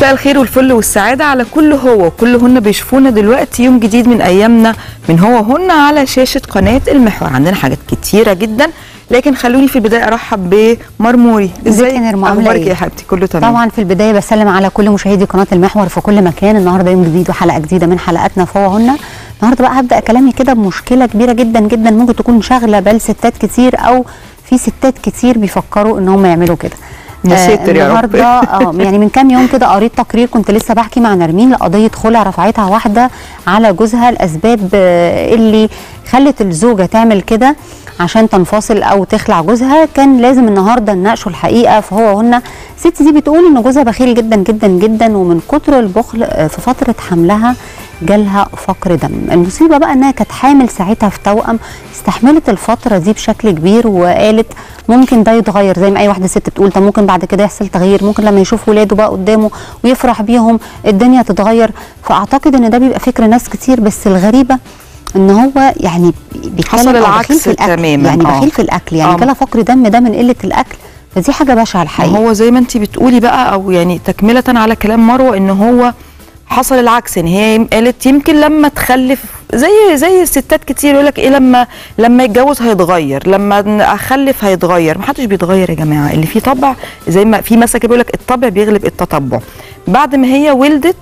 مساء الخير والفل والسعادة على كل هو وكل هن بيشوفونا دلوقتي يوم جديد من أيامنا من هو هن على شاشة قناة المحور عندنا حاجات كتيرة جدا لكن خلوني في البداية أرحب بمرموري ازيك يا نرمو عاملة أخبارك إيه؟ إيه يا حبيبتي كله تمام طبعا في البدايه بسلم على كل مشاهدي قناه المحور في كل مكان النهارده يوم جديد وحلقه جديده من حلقاتنا فهو هنا النهارده بقى هبدا كلامي كده بمشكله كبيره جدا جدا ممكن تكون شاغله بال ستات كتير او في ستات كتير بيفكروا ان هم يعملوا كده يا آه، ساتر يا رب. النهارده اه يعني من كام يوم كده قريت تقرير كنت لسه بحكي مع نرمين لقضيه خلع رفعتها واحده على جوزها الاسباب آه، اللي خلت الزوجه تعمل كده عشان تنفصل او تخلع جوزها كان لازم النهارده نناقشه الحقيقه فهو هنا الست دي بتقول ان جوزها بخيل جدا جدا جدا ومن كتر البخل آه، في فتره حملها جالها فقر دم المصيبه بقى انها كانت حامل ساعتها في توأم استحملت الفتره دي بشكل كبير وقالت ممكن ده يتغير زي ما اي واحده ست بتقول ده ممكن بعد كده يحصل تغيير ممكن لما يشوف ولاده بقى قدامه ويفرح بيهم الدنيا تتغير فاعتقد ان ده بيبقى فكر ناس كتير بس الغريبه ان هو يعني بيتكلم حصل أو بخيل العكس في الاكل تماماً، يعني آه. بخيل في الاكل يعني آه. جالها فقر دم ده من قله الاكل فدي حاجه بشعه الحقيقه هو زي ما انت بتقولي بقى او يعني تكمله على كلام مروه ان هو حصل العكس ان هي قالت يمكن لما تخلف زي زي الستات كتير يقول لك ايه لما لما يتجوز هيتغير لما اخلف هيتغير ما حدش بيتغير يا جماعه اللي فيه طبع زي ما في مثل كده بيقول لك الطبع بيغلب التطبع بعد ما هي ولدت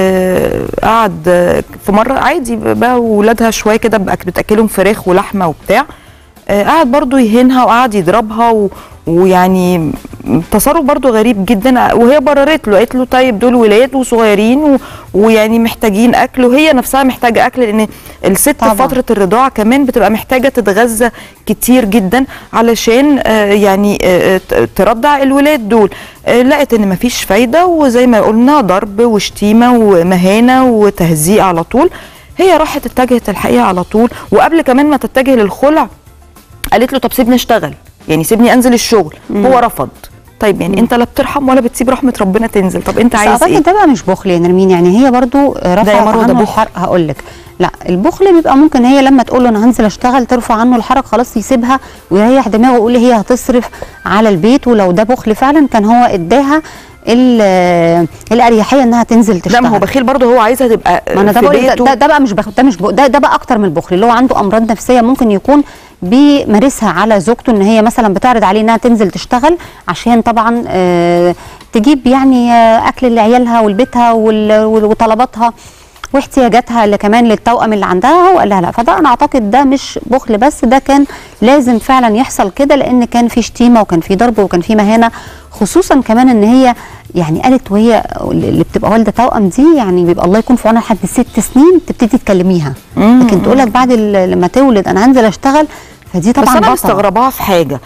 آه قعد آه، في مره عادي بقى ولادها شويه كده بقى بتاكلهم فراخ ولحمه وبتاع آه، قعد برضو يهينها وقعد يضربها و... ويعني تصرف برضو غريب جدا وهي بررت له قالت له طيب دول ولاد وصغيرين و... ويعني محتاجين اكل وهي نفسها محتاجه اكل لان الست طبعاً. في فتره الرضاعه كمان بتبقى محتاجه تتغذى كتير جدا علشان آه، يعني آه، ت- ترضع الولاد دول آه، لقت ان مفيش فايده وزي ما قلنا ضرب وشتيمه ومهانه وتهزيء على طول هي راحت اتجهت الحقيقه على طول وقبل كمان ما تتجه للخلع قالت له طب سيبني اشتغل يعني سيبني انزل الشغل هو رفض طيب يعني انت لا بترحم ولا بتسيب رحمه ربنا تنزل طب انت بس عايز اعتقد ايه ده بقى مش بخل يا نرمين يعني هي برضو رفعت مروة ده عنه بخل. الحرق هقول لك لا البخل بيبقى ممكن هي لما تقول له انا هنزل اشتغل ترفع عنه الحرج خلاص يسيبها ويريح دماغه ويقول هي هتصرف على البيت ولو ده بخل فعلا كان هو اداها ال- الاريحيه انها تنزل لا تشتغل ما هو بخيل برضه هو عايزها تبقى ما انا ده في بقول ده, بيته ده, ده بقى مش بخ... ده مش ب... ده, ده بقى اكتر من البخل اللي هو عنده امراض نفسيه ممكن يكون بيمارسها على زوجته ان هي مثلا بتعرض عليه انها تنزل تشتغل عشان طبعا آه تجيب يعني آه اكل لعيالها ولبيتها وال- وال- وطلباتها واحتياجاتها اللي كمان للتوأم اللي عندها هو قال لها لا فده انا اعتقد ده مش بخل بس ده كان لازم فعلا يحصل كده لان كان في شتيمه وكان في ضرب وكان في مهانه خصوصا كمان ان هي يعني قالت وهي اللي بتبقى والده توأم دي يعني بيبقى الله يكون في عونها لحد ست سنين تبتدي تكلميها مم. لكن تقول لك بعد ال- لما تولد انا هنزل اشتغل فدي طبعا بس انا بطلة. مستغرباها في حاجه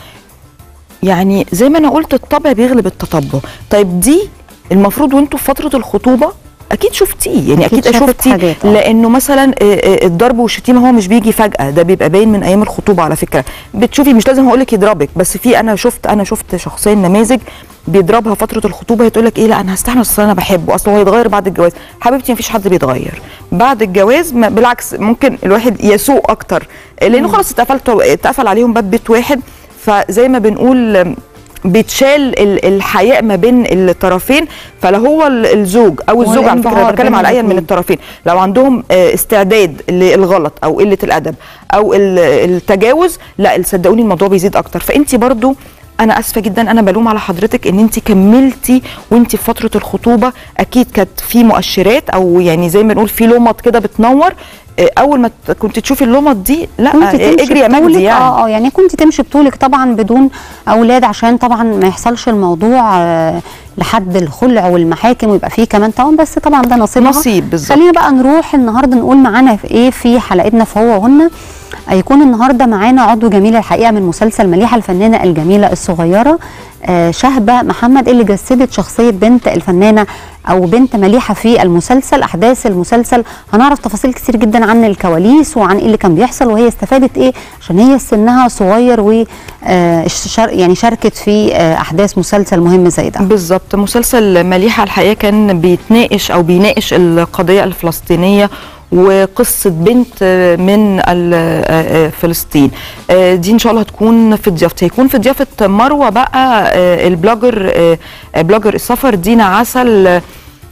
يعني زي ما انا قلت الطبع بيغلب التطبع طيب دي المفروض وانتوا في فتره الخطوبه اكيد شفتيه يعني أكيد اكيد, شافت شفتي حاجات، آه. لانه مثلا آه، آه، الضرب والشتيمه هو مش بيجي فجاه ده بيبقى باين من ايام الخطوبه على فكره بتشوفي مش لازم هقول لك يضربك بس في انا شفت انا شفت شخصيا نماذج بيضربها فتره الخطوبه هي تقول لك ايه لا انا هستحمل اصل انا بحبه اصل هو هيتغير بعد الجواز حبيبتي مفيش حد بيتغير بعد الجواز ما بالعكس ممكن الواحد يسوء اكتر لانه خلاص اتقفلت اتقفل عليهم باب بيت واحد فزي ما بنقول بيتشال ال- الحياء ما بين الطرفين فلا هو ال- الزوج او الزوج على فكره والانبهار أنا بتكلم بين على اي من الاتنين. الطرفين لو عندهم آه، استعداد للغلط او قله الادب او ال- التجاوز لا صدقوني الموضوع بيزيد اكتر فانت برضو انا اسفه جدا انا بلوم على حضرتك ان انت كملتي وانت في فتره الخطوبه اكيد كانت في مؤشرات او يعني زي ما نقول في لمط كده بتنور آه، اول ما ت- كنت تشوفي اللمط دي لا كنت آه، تمشي اجري يا بطولك مجدي يعني اه اه يعني كنت تمشي بطولك طبعا بدون اولاد عشان طبعا ما يحصلش الموضوع آه لحد الخلع والمحاكم ويبقى فيه كمان طبعا بس طبعا ده نصيبها نصيب بالظبط. خلينا بقى نروح النهارده نقول معانا في ايه في حلقتنا في هو وهن هيكون النهارده معانا عضو جميل الحقيقه من مسلسل مليحه الفنانه الجميله الصغيره آه شهبه محمد اللي جسدت شخصيه بنت الفنانه او بنت مليحه في المسلسل احداث المسلسل هنعرف تفاصيل كتير جدا عن الكواليس وعن ايه اللي كان بيحصل وهي استفادت ايه عشان هي سنها صغير و آه شار- يعني شاركت في آه احداث مسلسل مهم زي ده بالظبط مسلسل مليحة الحقيقة كان بيتناقش أو بيناقش القضية الفلسطينية وقصة بنت من ال- فلسطين آه، دي إن شاء الله هتكون في ضيافتي هيكون في ضيافة مروة بقى آه، البلوجر آه، بلوجر السفر دينا عسل آه،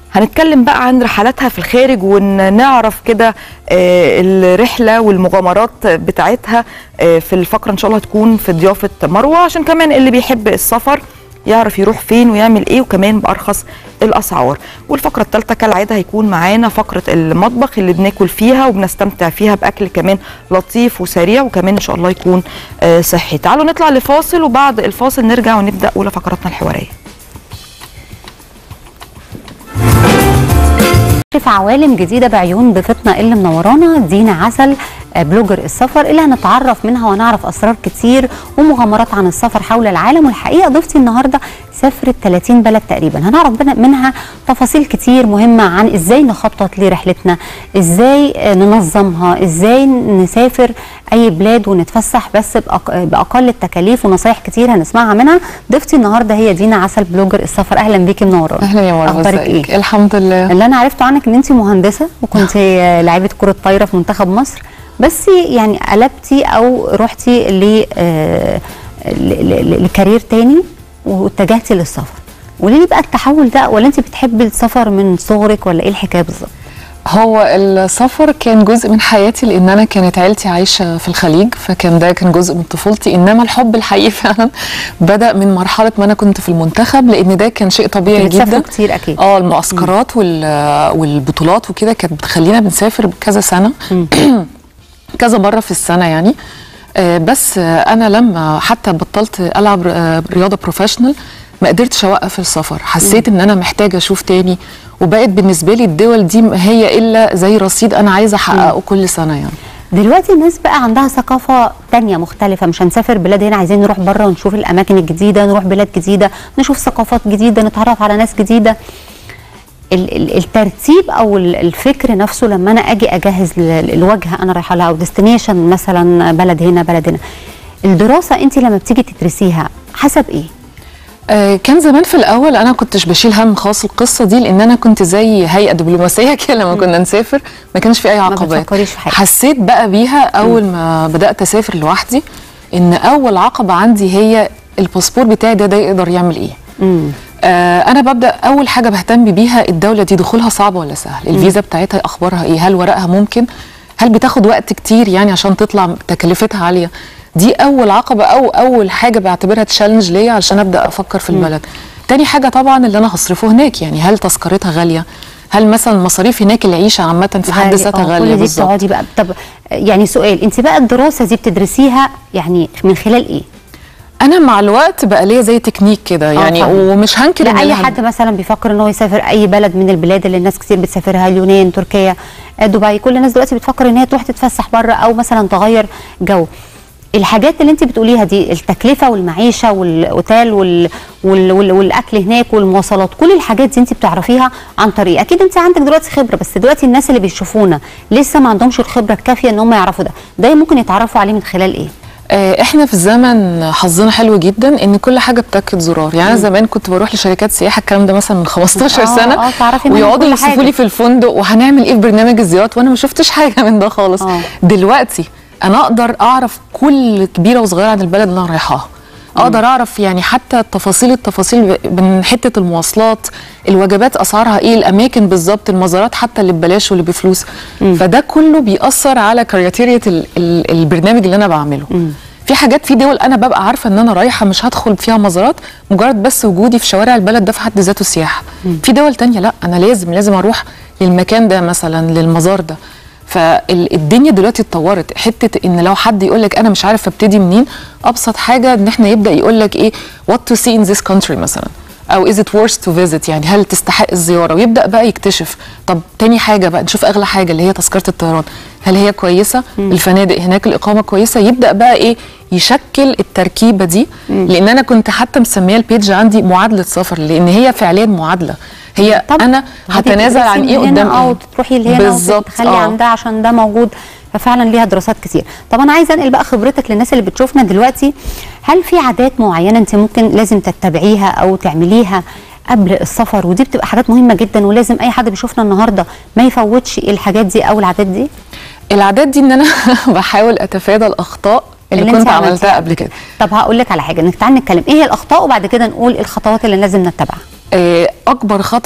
هنتكلم بقى عن رحلاتها في الخارج ونعرف كده آه، الرحله والمغامرات بتاعتها آه، في الفقره ان شاء الله هتكون في ضيافه مروه عشان كمان اللي بيحب السفر يعرف يروح فين ويعمل ايه وكمان بارخص الاسعار والفقره الثالثه كالعاده هيكون معانا فقره المطبخ اللي بناكل فيها وبنستمتع فيها باكل كمان لطيف وسريع وكمان ان شاء الله يكون آه، صحي تعالوا نطلع لفاصل وبعد الفاصل نرجع ونبدا اولى فقراتنا الحواريه في عوالم جديدة بعيون ضيفتنا اللي منورانا دينا عسل آه، بلوجر السفر اللي هنتعرف منها ونعرف أسرار كتير ومغامرات عن السفر حول العالم والحقيقة ضيفتي النهاردة سافرت 30 بلد تقريبا هنعرف بنا- منها تفاصيل كتير مهمة عن ازاي نخطط لرحلتنا ازاي آه، ننظمها ازاي نسافر اي بلاد ونتفسح بس بأق- باقل التكاليف ونصايح كتير هنسمعها منها ضيفتي النهارده هي دينا عسل بلوجر السفر اهلا بيكي منورانا اهلا يا مروه اخبارك ازيك ايه الحمد لله اللي انا عرفته عنك ان انت مهندسه وكنت لعيبه كره طايره في منتخب مصر بس يعني قلبتي او رحتي ل آه، ل- ل- لكارير تاني واتجهتي للسفر قولي لي بقى التحول ده ولا انت بتحبي السفر من صغرك ولا ايه الحكايه بالظبط هو السفر كان جزء من حياتي لان انا كانت عيلتي عايشه في الخليج فكان ده كان جزء من طفولتي انما الحب الحقيقي فعلا بدا من مرحله ما انا كنت في المنتخب لان ده كان شيء طبيعي بتسافروا جدا كتير اكيد اه المعسكرات وال- والبطولات وكده كانت بتخلينا بنسافر كذا سنه كذا مره في السنه يعني آه، بس آه، انا لما حتى بطلت العب آه، رياضه بروفيشنال ما قدرتش اوقف السفر حسيت ان انا محتاجه اشوف تاني وبقت بالنسبه لي الدول دي ما هي الا زي رصيد انا عايزه احققه كل سنه يعني دلوقتي الناس بقى عندها ثقافة تانية مختلفة مش هنسافر بلاد هنا عايزين نروح بره ونشوف الأماكن الجديدة نروح بلاد جديدة نشوف ثقافات جديدة نتعرف على ناس جديدة ال- ال- الترتيب أو ال- الفكر نفسه لما أنا أجي أجهز ل- الوجهة أنا رايحة لها أو ديستنيشن مثلا بلد هنا بلد هنا الدراسة أنت لما بتيجي تدرسيها حسب إيه؟ آه، كان زمان في الاول انا كنتش بشيل هم خاص القصه دي لان انا كنت زي هيئه دبلوماسيه كده لما كنا نسافر ما كانش في اي عقبات بتفكريش في حاجة. حسيت بقى بيها اول ما بدات اسافر لوحدي ان اول عقبه عندي هي الباسبور بتاعي ده ده يقدر يعمل ايه مم. آه انا ببدا اول حاجه بهتم بيها الدوله دي دخولها صعب ولا سهل الفيزا بتاعتها اخبارها ايه هل ورقها ممكن هل بتاخد وقت كتير يعني عشان تطلع تكلفتها عاليه دي اول عقبه او اول حاجه بعتبرها تشالنج ليا علشان ابدا افكر في البلد تاني حاجه طبعا اللي انا هصرفه هناك يعني هل تذكرتها غاليه هل مثلا المصاريف هناك العيشه عامه في حد غالي- ذاتها آه، غاليه كل دي بالظبط بتقعدي بقى طب يعني سؤال أنت بقى الدراسة دي بتدرسيها يعني من خلال إيه؟ انا مع الوقت بقى ليا زي تكنيك كده يعني فاهمة. ومش هنكر إن لا اي الهم- حد مثلا بيفكر ان هو يسافر اي بلد من البلاد اللي الناس كتير بتسافرها اليونان تركيا آه، دبي كل الناس دلوقتي بتفكر ان هي تروح تتفسح بره او مثلا تغير جو الحاجات اللي انت بتقوليها دي التكلفه والمعيشه والاوتيل وال... وال... وال... والاكل هناك والمواصلات كل الحاجات دي انت بتعرفيها عن طريق اكيد انت عندك دلوقتي خبره بس دلوقتي الناس اللي بيشوفونا لسه ما عندهمش الخبره الكافيه ان هم يعرفوا ده ده ممكن يتعرفوا عليه من خلال ايه آه، احنا في الزمن حظنا حلو جدا ان كل حاجه بتاكد زرار يعني انا زمان كنت بروح لشركات سياحه الكلام ده مثلا من 15 آه، سنه آه، تعرفي منهم ويقعدوا كل يوصفوا حاجة. لي في الفندق وهنعمل ايه في برنامج الزيارات وانا ما شفتش حاجه من ده خالص آه. دلوقتي انا اقدر اعرف كل كبيره وصغيره عن البلد اللي انا رايحاها اقدر اعرف يعني حتى تفاصيل التفاصيل ب- من حته المواصلات الوجبات اسعارها ايه الاماكن بالظبط المزارات حتى اللي ببلاش واللي بفلوس فده كله بيأثر على كرياتيريا ال- ال- البرنامج اللي انا بعمله في حاجات في دول انا ببقى عارفه ان انا رايحه مش هدخل فيها مزارات مجرد بس وجودي في شوارع البلد ده في حد ذاته سياحه في دول تانية لا انا لازم لازم اروح للمكان ده مثلا للمزار ده فالدنيا دلوقتي اتطورت حته ان لو حد يقول لك انا مش عارف ابتدي منين ابسط حاجه ان احنا يبدا يقول لك ايه what to see in this country مثلا او is it worth to visit يعني هل تستحق الزياره ويبدا بقى يكتشف طب تاني حاجه بقى نشوف اغلى حاجه اللي هي تذكره الطيران هل هي كويسه الفنادق هناك الاقامه كويسه يبدا بقى ايه يشكل التركيبه دي لان انا كنت حتى مسميه البيج عندي معادله سفر لان هي فعليا معادله هي طب انا هتنازل عن ايه قدام او ايه تروحي لهنا بالظبط وتخلي آه. عن ده عشان ده موجود ففعلا ليها دراسات كتير طب انا عايزه انقل بقى خبرتك للناس اللي بتشوفنا دلوقتي هل في عادات معينه انت ممكن لازم تتبعيها او تعمليها قبل السفر ودي بتبقى حاجات مهمه جدا ولازم اي حد بيشوفنا النهارده ما يفوتش الحاجات دي او العادات دي العادات دي ان انا بحاول اتفادى الاخطاء اللي, اللي انت كنت عملتيها. عملتها قبل كده طب هقول لك على حاجه انك تعالي نتكلم ايه هي الاخطاء وبعد كده نقول الخطوات اللي لازم نتبعها آه، اكبر خطا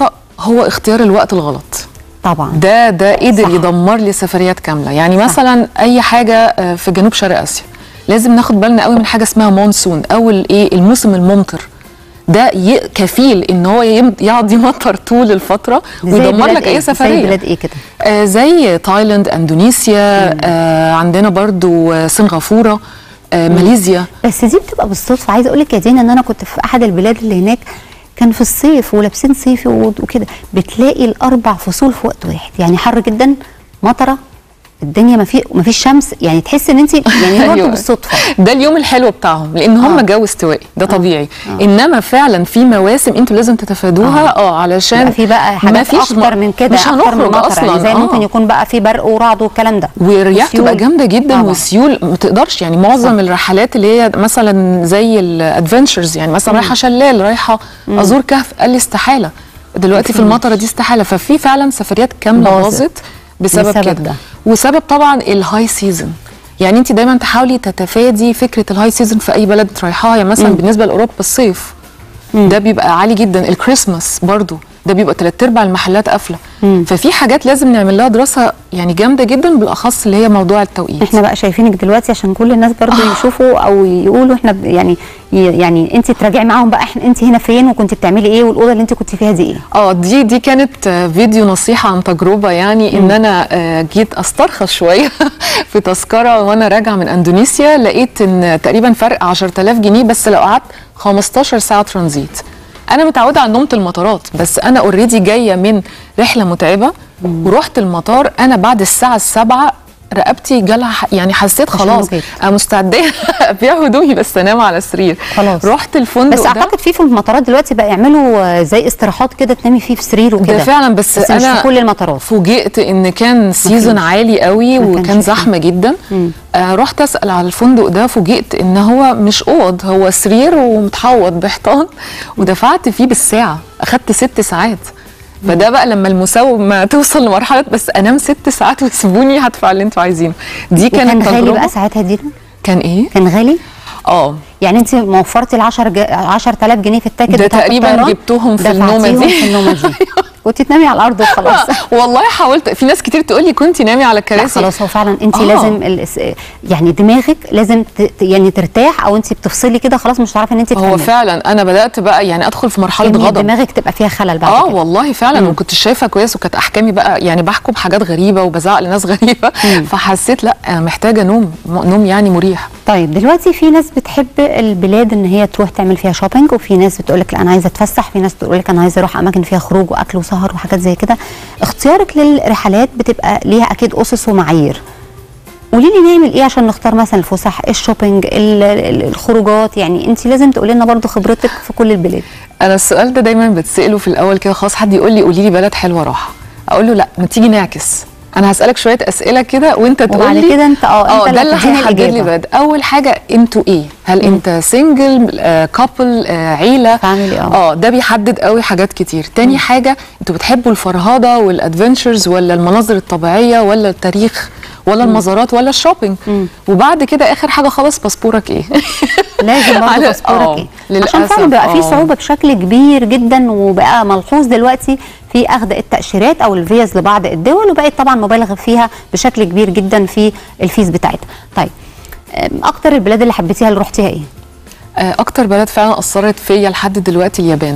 هو اختيار الوقت الغلط طبعا ده ده قدر صح. يدمر لي سفريات كامله يعني مثلا اي حاجه آه، في جنوب شرق اسيا لازم ناخد بالنا قوي من حاجه اسمها مونسون او الايه الموسم الممطر ده ي- كفيل ان هو يم- يقضي مطر طول الفتره زي ويدمر بلاد لك إيه؟ اي زي سفريه بلاد ايه كده آه زي تايلاند اندونيسيا آه عندنا برضو آه سنغافوره آه ماليزيا بس دي بتبقى بالصدفه عايزه اقول لك يا دينا ان انا كنت في احد البلاد اللي هناك كان في الصيف ولابسين صيفي و- وكده بتلاقي الاربع فصول في وقت واحد يعني حر جدا مطره الدنيا ما في ما فيش شمس يعني تحس ان انت يعني برضه أيوة. بالصدفه ده اليوم الحلو بتاعهم لان هم آه. جو استوائي ده طبيعي انما فعلا في مواسم انتوا لازم تتفادوها اه علشان يبقى في بقى حاجات مفيش اكتر م- من كده مش اكتر من هنخرج مطر اصلا يعني زي آه. ممكن يكون بقى في برق ورعد والكلام ده والرياح وسيول. تبقى جامده جدا طبعاً. والسيول ما تقدرش يعني معظم الرحلات اللي هي مثلا زي الادفنتشرز يعني مثلا رايحه شلال رايحه ازور كهف قال لي استحاله دلوقتي في المطره دي استحاله ففي فعلا سفريات كامله باظت. باظت بسبب, بسبب كده ده. وسبب طبعا الهاي سيزون يعني انت دايما تحاولي تتفادي فكره الهاي سيزون في اي بلد تروحيها يعني مثلا بالنسبه لاوروبا الصيف ده بيبقى عالي جدا الكريسماس برضو ده بيبقى تلات ارباع المحلات قافله ففي حاجات لازم نعمل لها دراسه يعني جامده جدا بالاخص اللي هي موضوع التوقيت احنا بقى شايفينك دلوقتي عشان كل الناس برضو يشوفوا او يقولوا احنا ب- يعني ي- يعني انت تراجعي معاهم بقى احنا انت هنا فين وكنت بتعملي ايه والاوضه اللي انت كنت فيها دي ايه اه دي دي كانت آه، فيديو نصيحه عن تجربه يعني ان انا آه، جيت استرخص شويه في تذكره وانا راجعه من اندونيسيا لقيت ان تقريبا فرق 10000 جنيه بس لو قعدت 15 ساعه ترانزيت انا متعوده على نومه المطارات بس انا اوريدي جايه من رحله متعبه ورحت المطار انا بعد الساعه السابعة رقبتي جالها ح- يعني حسيت عشان خلاص نجيت. انا مستعده ابيع هدومي بس انام على السرير خلاص. رحت الفندق بس ده اعتقد في في المطارات دلوقتي بقى يعملوا آه، زي استراحات كده تنامي فيه في سرير وكده ده فعلا بس, بس انا مش في كل المطارات فوجئت ان كان سيزون فيش. عالي قوي ما وكان كانش فيه. زحمه جدا آه رحت اسال على الفندق ده فوجئت ان هو مش اوض هو سرير ومتحوط بحيطان ودفعت فيه بالساعه اخدت ست ساعات فده بقى لما المساومه توصل لمرحله بس انام ست ساعات وسيبوني هدفع اللي انتوا عايزينه دي وكان كانت غالي تجربه بقى ساعتها دي كان ايه كان غالي اه يعني انت موفرتي ال 10 ج... 10000 جنيه في التاكت ده بتاعت تقريباً الطيران، جبتهم في دفعتيهم النومة دي. في النومه دي كنت تنامي على الارض وخلاص والله حاولت في ناس كتير تقول لي كنت نامي على لا الكراسي خلاص هو فعلا انت آه. لازم الاس... يعني دماغك لازم ت... ت- يعني ترتاح او انت بتفصلي كده خلاص مش هتعرفي ان انت هو تكملي فعلا انا بدات بقى يعني ادخل في مرحله يعني غضب دماغك تبقى فيها خلل بعد اه كده والله فعلا وكنت شايفه كويس وكانت احكامي بقى يعني بحكم حاجات غريبه وبزعق لناس غريبه فحسيت لا انا محتاجه نوم م- نوم يعني مريح طيب دلوقتي في ناس بتحب البلاد ان هي تروح تعمل فيها شوبينج وفي ناس بتقول لك لا انا عايزه اتفسح في ناس تقول لك انا عايزه اروح اماكن فيها خروج واكل وسهر وحاجات زي كده اختيارك للرحلات بتبقى ليها اكيد اسس ومعايير قولي لي نعمل ايه عشان نختار مثلا الفسح الشوبينج ال- ال- الخروجات يعني انت لازم تقولي لنا برضو خبرتك في كل البلاد انا السؤال ده دايما بتساله في الاول كده خلاص حد يقول لي قولي لي بلد حلوه راحه اقول له لا ما تيجي نعكس انا هسالك شويه اسئله كده وانت تقول وبعد لي كده انت- اه، انت اه اللي ده اللي هتديني هيحدد لي الإجابة. بلد اول حاجه انتوا ايه هل انت سنجل كابل عيله Family، اه. اه ده بيحدد قوي حاجات كتير تاني حاجه انتوا بتحبوا الفرهده والادفنتشرز ولا المناظر الطبيعيه ولا التاريخ ولا المزارات ولا الشوبينج وبعد كده اخر حاجه خلاص باسبورك ايه لازم برضه على- باسبورك اه، ايه للأسف، عشان فعلا بقى في اه. صعوبه بشكل كبير جدا وبقى ملحوظ دلوقتي في اخذ التاشيرات او الفيز لبعض الدول وبقت طبعا مبالغ فيها بشكل كبير جدا في الفيز بتاعتها طيب أم، اكتر البلاد اللي حبيتيها اللي رحتيها ايه آه، اكتر بلد فعلا اثرت فيا لحد دلوقتي اليابان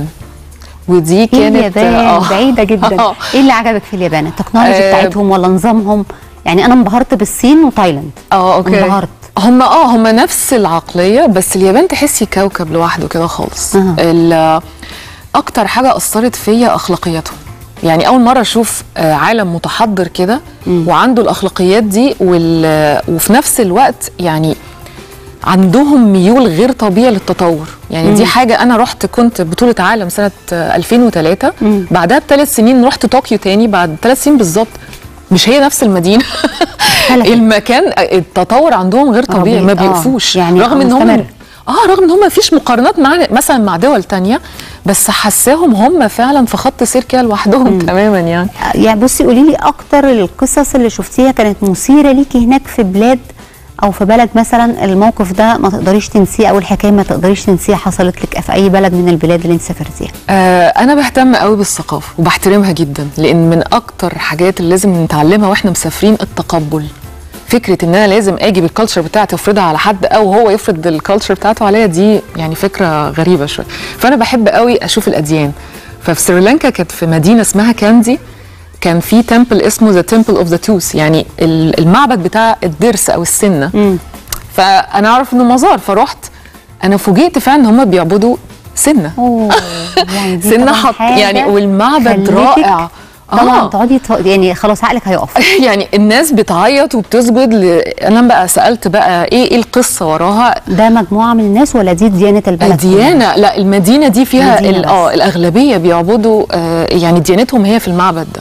ودي ايه كانت اليابان آه. بعيده جدا آه. ايه اللي عجبك في اليابان التكنولوجي آه، بتاعتهم ولا نظامهم يعني انا انبهرت بالصين وتايلاند اه اوكي انبهرت هم اه هم نفس العقليه بس اليابان تحسي كوكب لوحده كده خالص أها. ال- اكتر حاجه اثرت فيا اخلاقياتهم يعني اول مره اشوف آه، عالم متحضر كده وعنده الاخلاقيات دي وال- وفي نفس الوقت يعني عندهم ميول غير طبيعي للتطور يعني دي حاجة أنا رحت كنت بطولة عالم سنة آه، 2003 بعدها بثلاث سنين رحت طوكيو تاني بعد ثلاث سنين بالظبط مش هي نفس المدينة اختلفت. المكان التطور عندهم غير طبيعي ما آه، بيقفوش يعني رغم ان هم مستمر. اه رغم ان هم مفيش مقارنات مع مثلا مع دول تانية بس حساهم هم فعلا في خط سير كده لوحدهم تماما يعني يعني بصي قولي لي اكتر القصص اللي شفتيها كانت مثيره ليكي هناك في بلاد او في بلد مثلا الموقف ده ما تقدريش تنسيه او الحكايه ما تقدريش تنسيها حصلت لك في اي بلد من البلاد اللي انت سافرتيها آه انا بهتم قوي بالثقافه وبحترمها جدا لان من اكتر حاجات اللي لازم نتعلمها واحنا مسافرين التقبل فكره ان انا لازم اجي بالكالتشر بتاعتي افرضها على حد او هو يفرض الكالتشر بتاعته عليا دي يعني فكره غريبه شويه فانا بحب قوي اشوف الاديان ففي سريلانكا كانت في مدينه اسمها كاندي كان في تمبل اسمه ذا تمبل اوف ذا توث يعني ال- المعبد بتاع الضرس او السنه فانا اعرف انه مزار فرحت انا فوجئت فعلا ان هم بيعبدوا سنه اوه يعني دي سنه طبعاً حط حاجة يعني والمعبد خلتك رائع طبعا آه. تقعدي ت- يعني خلاص عقلك هيقف يعني الناس بتعيط وبتسجد ل... انا بقى سالت بقى ايه ايه القصه وراها ده مجموعه من الناس ولا دي ديانه البلد ديانه لا المدينه دي فيها مدينة ال- اه بس. الاغلبيه بيعبدوا آه يعني ديانتهم هي في المعبد ده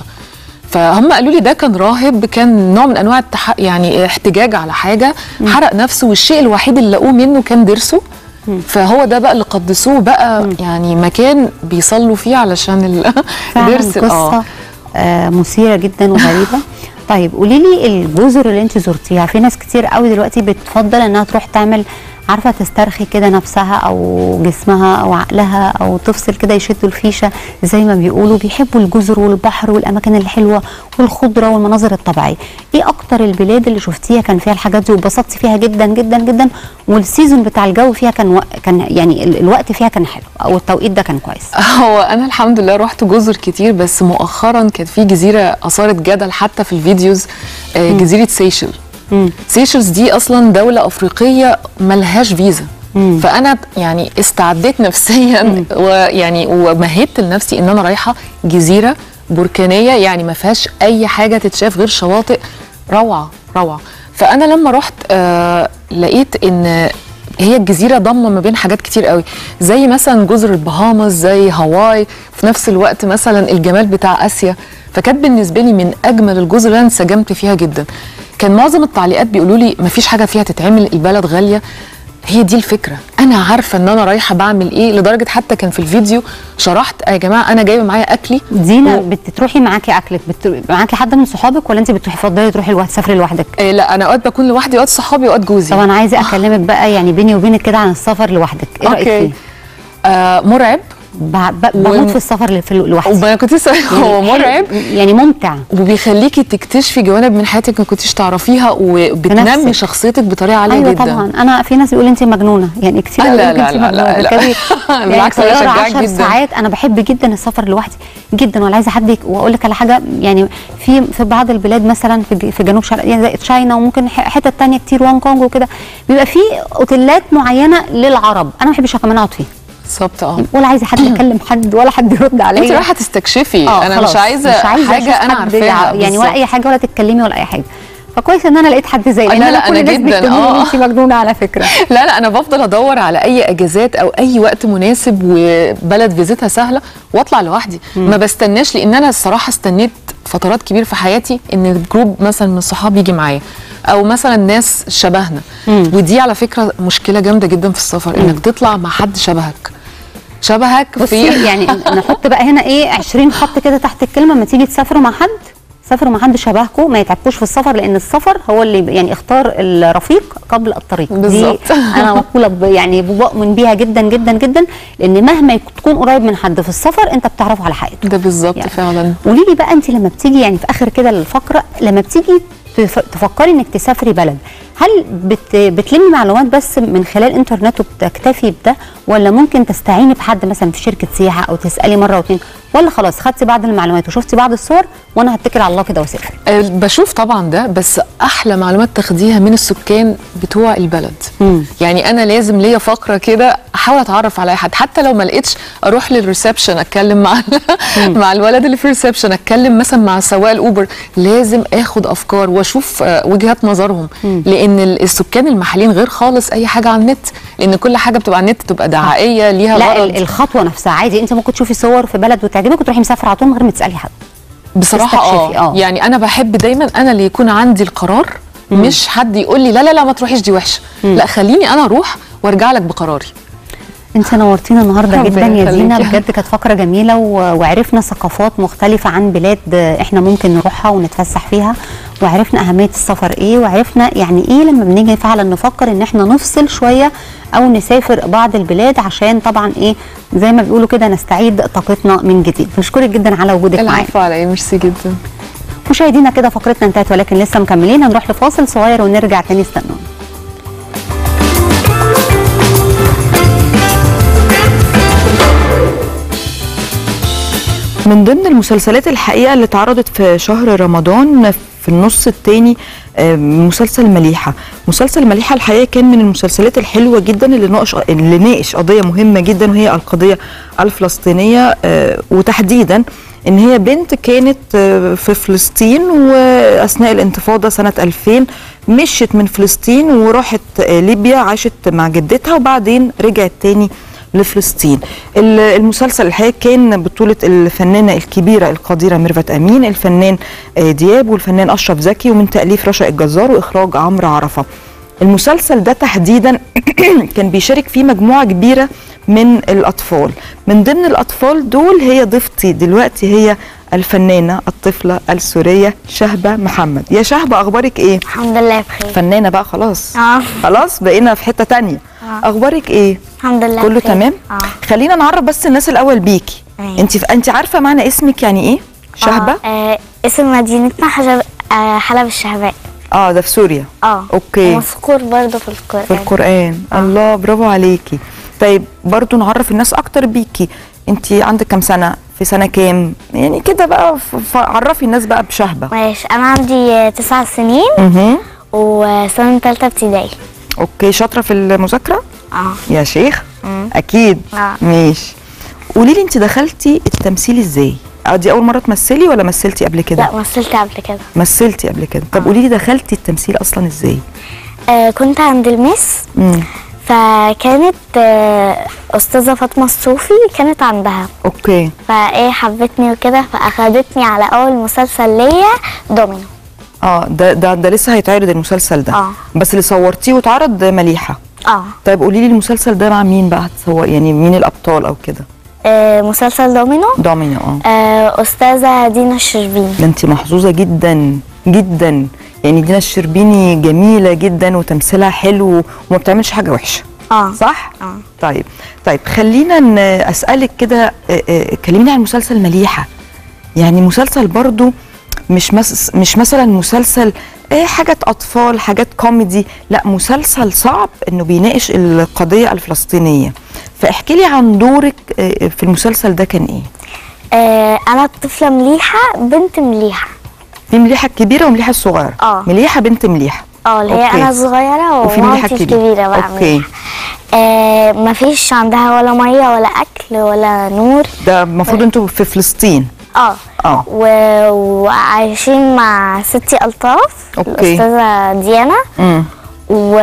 فهم قالوا لي ده كان راهب كان نوع من انواع التح... يعني احتجاج على حاجه حرق نفسه والشيء الوحيد اللي لقوه منه كان ضرسه فهو ده بقى اللي قدسوه بقى يعني مكان بيصلوا فيه علشان ال- فعلا ضرس قصه آه مثيره جدا وغريبه طيب قولي لي الجزر اللي انت زرتيها في ناس كتير قوي دلوقتي بتفضل انها تروح تعمل عارفه تسترخي كده نفسها او جسمها او عقلها او تفصل كده يشدوا الفيشه زي ما بيقولوا بيحبوا الجزر والبحر والاماكن الحلوه والخضره والمناظر الطبيعيه ايه اكتر البلاد اللي شفتيها كان فيها الحاجات دي واتبسطتي فيها جدا جدا جدا والسيزون بتاع الجو فيها كان و... كان يعني ال- الوقت فيها كان حلو او التوقيت ده كان كويس هو انا الحمد لله رحت جزر كتير بس مؤخرا كانت في جزيره اثارت جدل حتى في الفيديوز آه، جزيره سيشل سيشلز دي اصلا دوله افريقيه ملهاش فيزا فانا يعني استعديت نفسيا ويعني ومهدت لنفسي ان انا رايحه جزيره بركانيه يعني ما فيهاش اي حاجه تتشاف غير شواطئ روعه روعه فانا لما رحت آه لقيت ان هي الجزيرة ضمة ما بين حاجات كتير قوي زي مثلا جزر البهامز زي هاواي في نفس الوقت مثلا الجمال بتاع آسيا فكانت بالنسبة لي من أجمل الجزر اللي أنا انسجمت فيها جدا كان معظم التعليقات بيقولوا لي مفيش حاجة فيها تتعمل البلد غالية هي دي الفكرة أنا عارفة إن أنا رايحة بعمل إيه لدرجة حتى كان في الفيديو شرحت يا جماعة أنا جايبة معايا أكلي دينا بتروحي معاكي اكلك بت... معاكي حد من صحابك ولا انت بتروحي تفضلي تروحي لوحدك تسافري لوحدك آه لا أنا أوقات بكون لوحدي أوقات صحابي أوقات جوزي طب انا عايزه اكلمك بقى يعني بيني وبينك كده عن السفر لوحدك ايه رايك أوكي فيه آه مرعب ب... ب... بموت في السفر اللي في لوحدي وما كنت لسه- هو يعني مرعب حلو، يعني ممتع وبيخليكي تكتشفي جوانب من حياتك ما كنتيش تعرفيها وبتنمي بنفسك. شخصيتك بطريقه عاليه ايوه جدا طبعا انا في ناس بيقولوا انت مجنونه يعني كتير لا، قوي لا، يقولوا انت لا، لا، مجنونه لا، لا. تركبي يعني بالعكس، أنا طياره بشجعك 10 جدا. ساعات انا بحب جدا السفر لوحدي جدا ولا عايزه حد يك- واقول لك على حاجه يعني في في بعض البلاد مثلا في ج- في جنوب شرق يعني زي تشاينا وممكن ح- حتت تانية كتير هونج كونج وكده بيبقى في اوتيلات معينه للعرب انا ما بحبش كمان اقعد فيها بالظبط اه ولا عايزه حد يكلم حد ولا حد يرد عليا انت رايحه تستكشفي آه، انا خلاص، مش عايزه, مش عايزه حاجه أشوف انا حد عارفاها يعني ولا بالظبط. اي حاجه ولا تتكلمي ولا اي حاجه فكويس ان انا لقيت حد زي لا، لان لا، انا كل أنا الناس جداً، بيكتبوا لي آه. انت مجنونه على فكره لا لا انا بفضل ادور على اي اجازات او اي وقت مناسب وبلد فيزيتها سهله واطلع لوحدي ما بستناش لان انا الصراحه استنيت فترات كبير في حياتي ان جروب مثلا من الصحاب يجي معايا او مثلا ناس شبهنا ودي على فكره مشكله جامده جدا في السفر انك تطلع مع حد شبهك شبهك بصي في يعني نحط بقى هنا ايه 20 خط كده تحت الكلمه لما تيجي تسافروا مع حد سافروا مع حد شبهكم ما يتعبكوش في السفر لان السفر هو اللي يعني اختار الرفيق قبل الطريق بالظبط. دي انا مقوله ب- يعني بؤمن بيها جدا جدا جدا لان مهما يك- تكون قريب من حد في السفر انت بتعرفه على حقيقته ده بالظبط يعني. فعلا قولي لي بقى انت لما بتيجي يعني في اخر كده الفقره لما بتيجي تف- تفكري انك تسافري بلد هل بت بتلمي معلومات بس من خلال انترنت وبتكتفي بده ولا ممكن تستعيني بحد مثلا في شركه سياحه او تسالي مره واتنين ولا خلاص خدتي بعض المعلومات وشفتي بعض الصور وانا هتكل على الله كده واسافر أه، بشوف طبعا ده بس احلى معلومات تاخديها من السكان بتوع البلد مم. يعني انا لازم ليا فقره كده احاول اتعرف على اي حد حتى لو ما لقيتش اروح للريسبشن اتكلم مع ال- مع الولد اللي في الريسبشن اتكلم مثلا مع سواق الاوبر لازم اخد افكار واشوف آه، وجهات نظرهم لان ال- السكان المحليين غير خالص اي حاجه على النت لان كل حاجه بتبقى على النت تبقى دعائيه ليها لا غرض ال- الخطوه نفسها عادي انت ممكن تشوفي صور في بلد وتعجبك وتروحي مسافره على طول من غير ما تسالي حد بصراحه تستكشفي، اه آه. يعني انا بحب دايما انا اللي يكون عندي القرار مش حد يقول لي لا لا لا ما تروحيش دي وحشه لا خليني انا اروح وارجع لك بقراري انت نورتينا النهارده ربنا جدا يا يخليكي. دينا بجد كانت فقره جميله و- وعرفنا ثقافات مختلفه عن بلاد احنا ممكن نروحها ونتفسح فيها وعرفنا اهميه السفر ايه وعرفنا يعني ايه لما بنيجي فعلا نفكر ان احنا نفصل شويه او نسافر بعض البلاد عشان طبعا ايه زي ما بيقولوا كده نستعيد طاقتنا من جديد بنشكرك جدا على وجودك معانا العفو على ايه ميرسي جدا مشاهدينا كده فقرتنا انتهت ولكن لسه مكملين هنروح لفاصل صغير ونرجع تاني استنونا من ضمن المسلسلات الحقيقه اللي اتعرضت في شهر رمضان في النص الثاني مسلسل مليحه مسلسل مليحه الحقيقه كان من المسلسلات الحلوه جدا اللي ناقش اللي ناقش قضيه مهمه جدا وهي القضيه الفلسطينيه آه، وتحديدا ان هي بنت كانت آه، في فلسطين واثناء الانتفاضه سنه 2000 مشت من فلسطين وراحت آه، ليبيا عاشت مع جدتها وبعدين رجعت تاني لفلسطين ال- المسلسل الحقيقه كان بطوله الفنانه الكبيره القديره ميرفت امين الفنان آه، دياب والفنان اشرف زكي ومن تاليف رشا الجزار واخراج عمرو عرفه المسلسل ده تحديدا كان بيشارك فيه مجموعه كبيره من الاطفال من ضمن الاطفال دول هي ضيفتي دلوقتي هي الفنانه الطفله السوريه شهبه محمد يا شهبه اخبارك ايه الحمد لله بخير فنانه بقى خلاص اه خلاص بقينا في حته تانية آه. اخبارك ايه الحمد لله كله بخير. تمام اه خلينا نعرف بس الناس الاول بيكي أيوة. انت انت عارفه معنى اسمك يعني ايه شهبه آه. آه. اسم مدينتنا حجب آه. حلب الشهباء اه ده في سوريا اه أوكي. ومذكور برضه في القرآن في القران الله برافو عليكي طيب برضو نعرف الناس اكتر بيكي انت عندك كام سنه في سنه كام يعني كده بقى ف- ف- عرفي الناس بقى بشهبه ماشي انا عندي آه، تسع سنين اها وسنة تالتة ابتدائي اوكي شاطره في المذاكره اه يا شيخ مم. اكيد آه. ماشي قولي لي انت دخلتي التمثيل ازاي اه دي اول مره تمثلي ولا مثلتي قبل كده لا مثلت قبل كده مثلتي قبل كده طب قولي لي دخلتي التمثيل اصلا ازاي آه. كنت عند المس امم فكانت آه. أستاذة فاطمة الصوفي كانت عندها اوكي فايه حبتني وكده فأخدتني على أول مسلسل ليا دومينو اه ده ده ده لسه هيتعرض المسلسل ده آه. بس اللي صورتيه واتعرض مليحه اه طيب قولي لي المسلسل ده مع مين بقى هتصور يعني مين الابطال او كده آه، مسلسل دومينو دومينو اه آه، أستاذة دينا الشربيني ده انت محظوظه جدا جدا يعني دينا الشربيني جميله جدا وتمثيلها حلو وما بتعملش حاجه وحشه اه صح؟ اه طيب طيب خلينا ن- اسالك كده آه، آه، كلميني عن مسلسل مليحه يعني مسلسل برضو مش مس مش مثلا مسلسل ايه حاجات اطفال حاجات كوميدي لا مسلسل صعب انه بيناقش القضيه الفلسطينيه فاحكي لي عن دورك آه، في المسلسل ده كان ايه آه، أنا الطفلة مليحة بنت مليحة في مليحه الكبيره ومليحه الصغيره آه. مليحه بنت مليحه اه اللي هي أوكي. أنا صغيرة وفي مليحة ومامتي الكبيرة. الكبيرة بقى أوكي. مليحة آه مفيش عندها ولا مية ولا أكل ولا نور ده المفروض انتوا في فلسطين اه اه و... وعايشين مع ستي ألطاف أوكي. الأستاذة ديانا امم و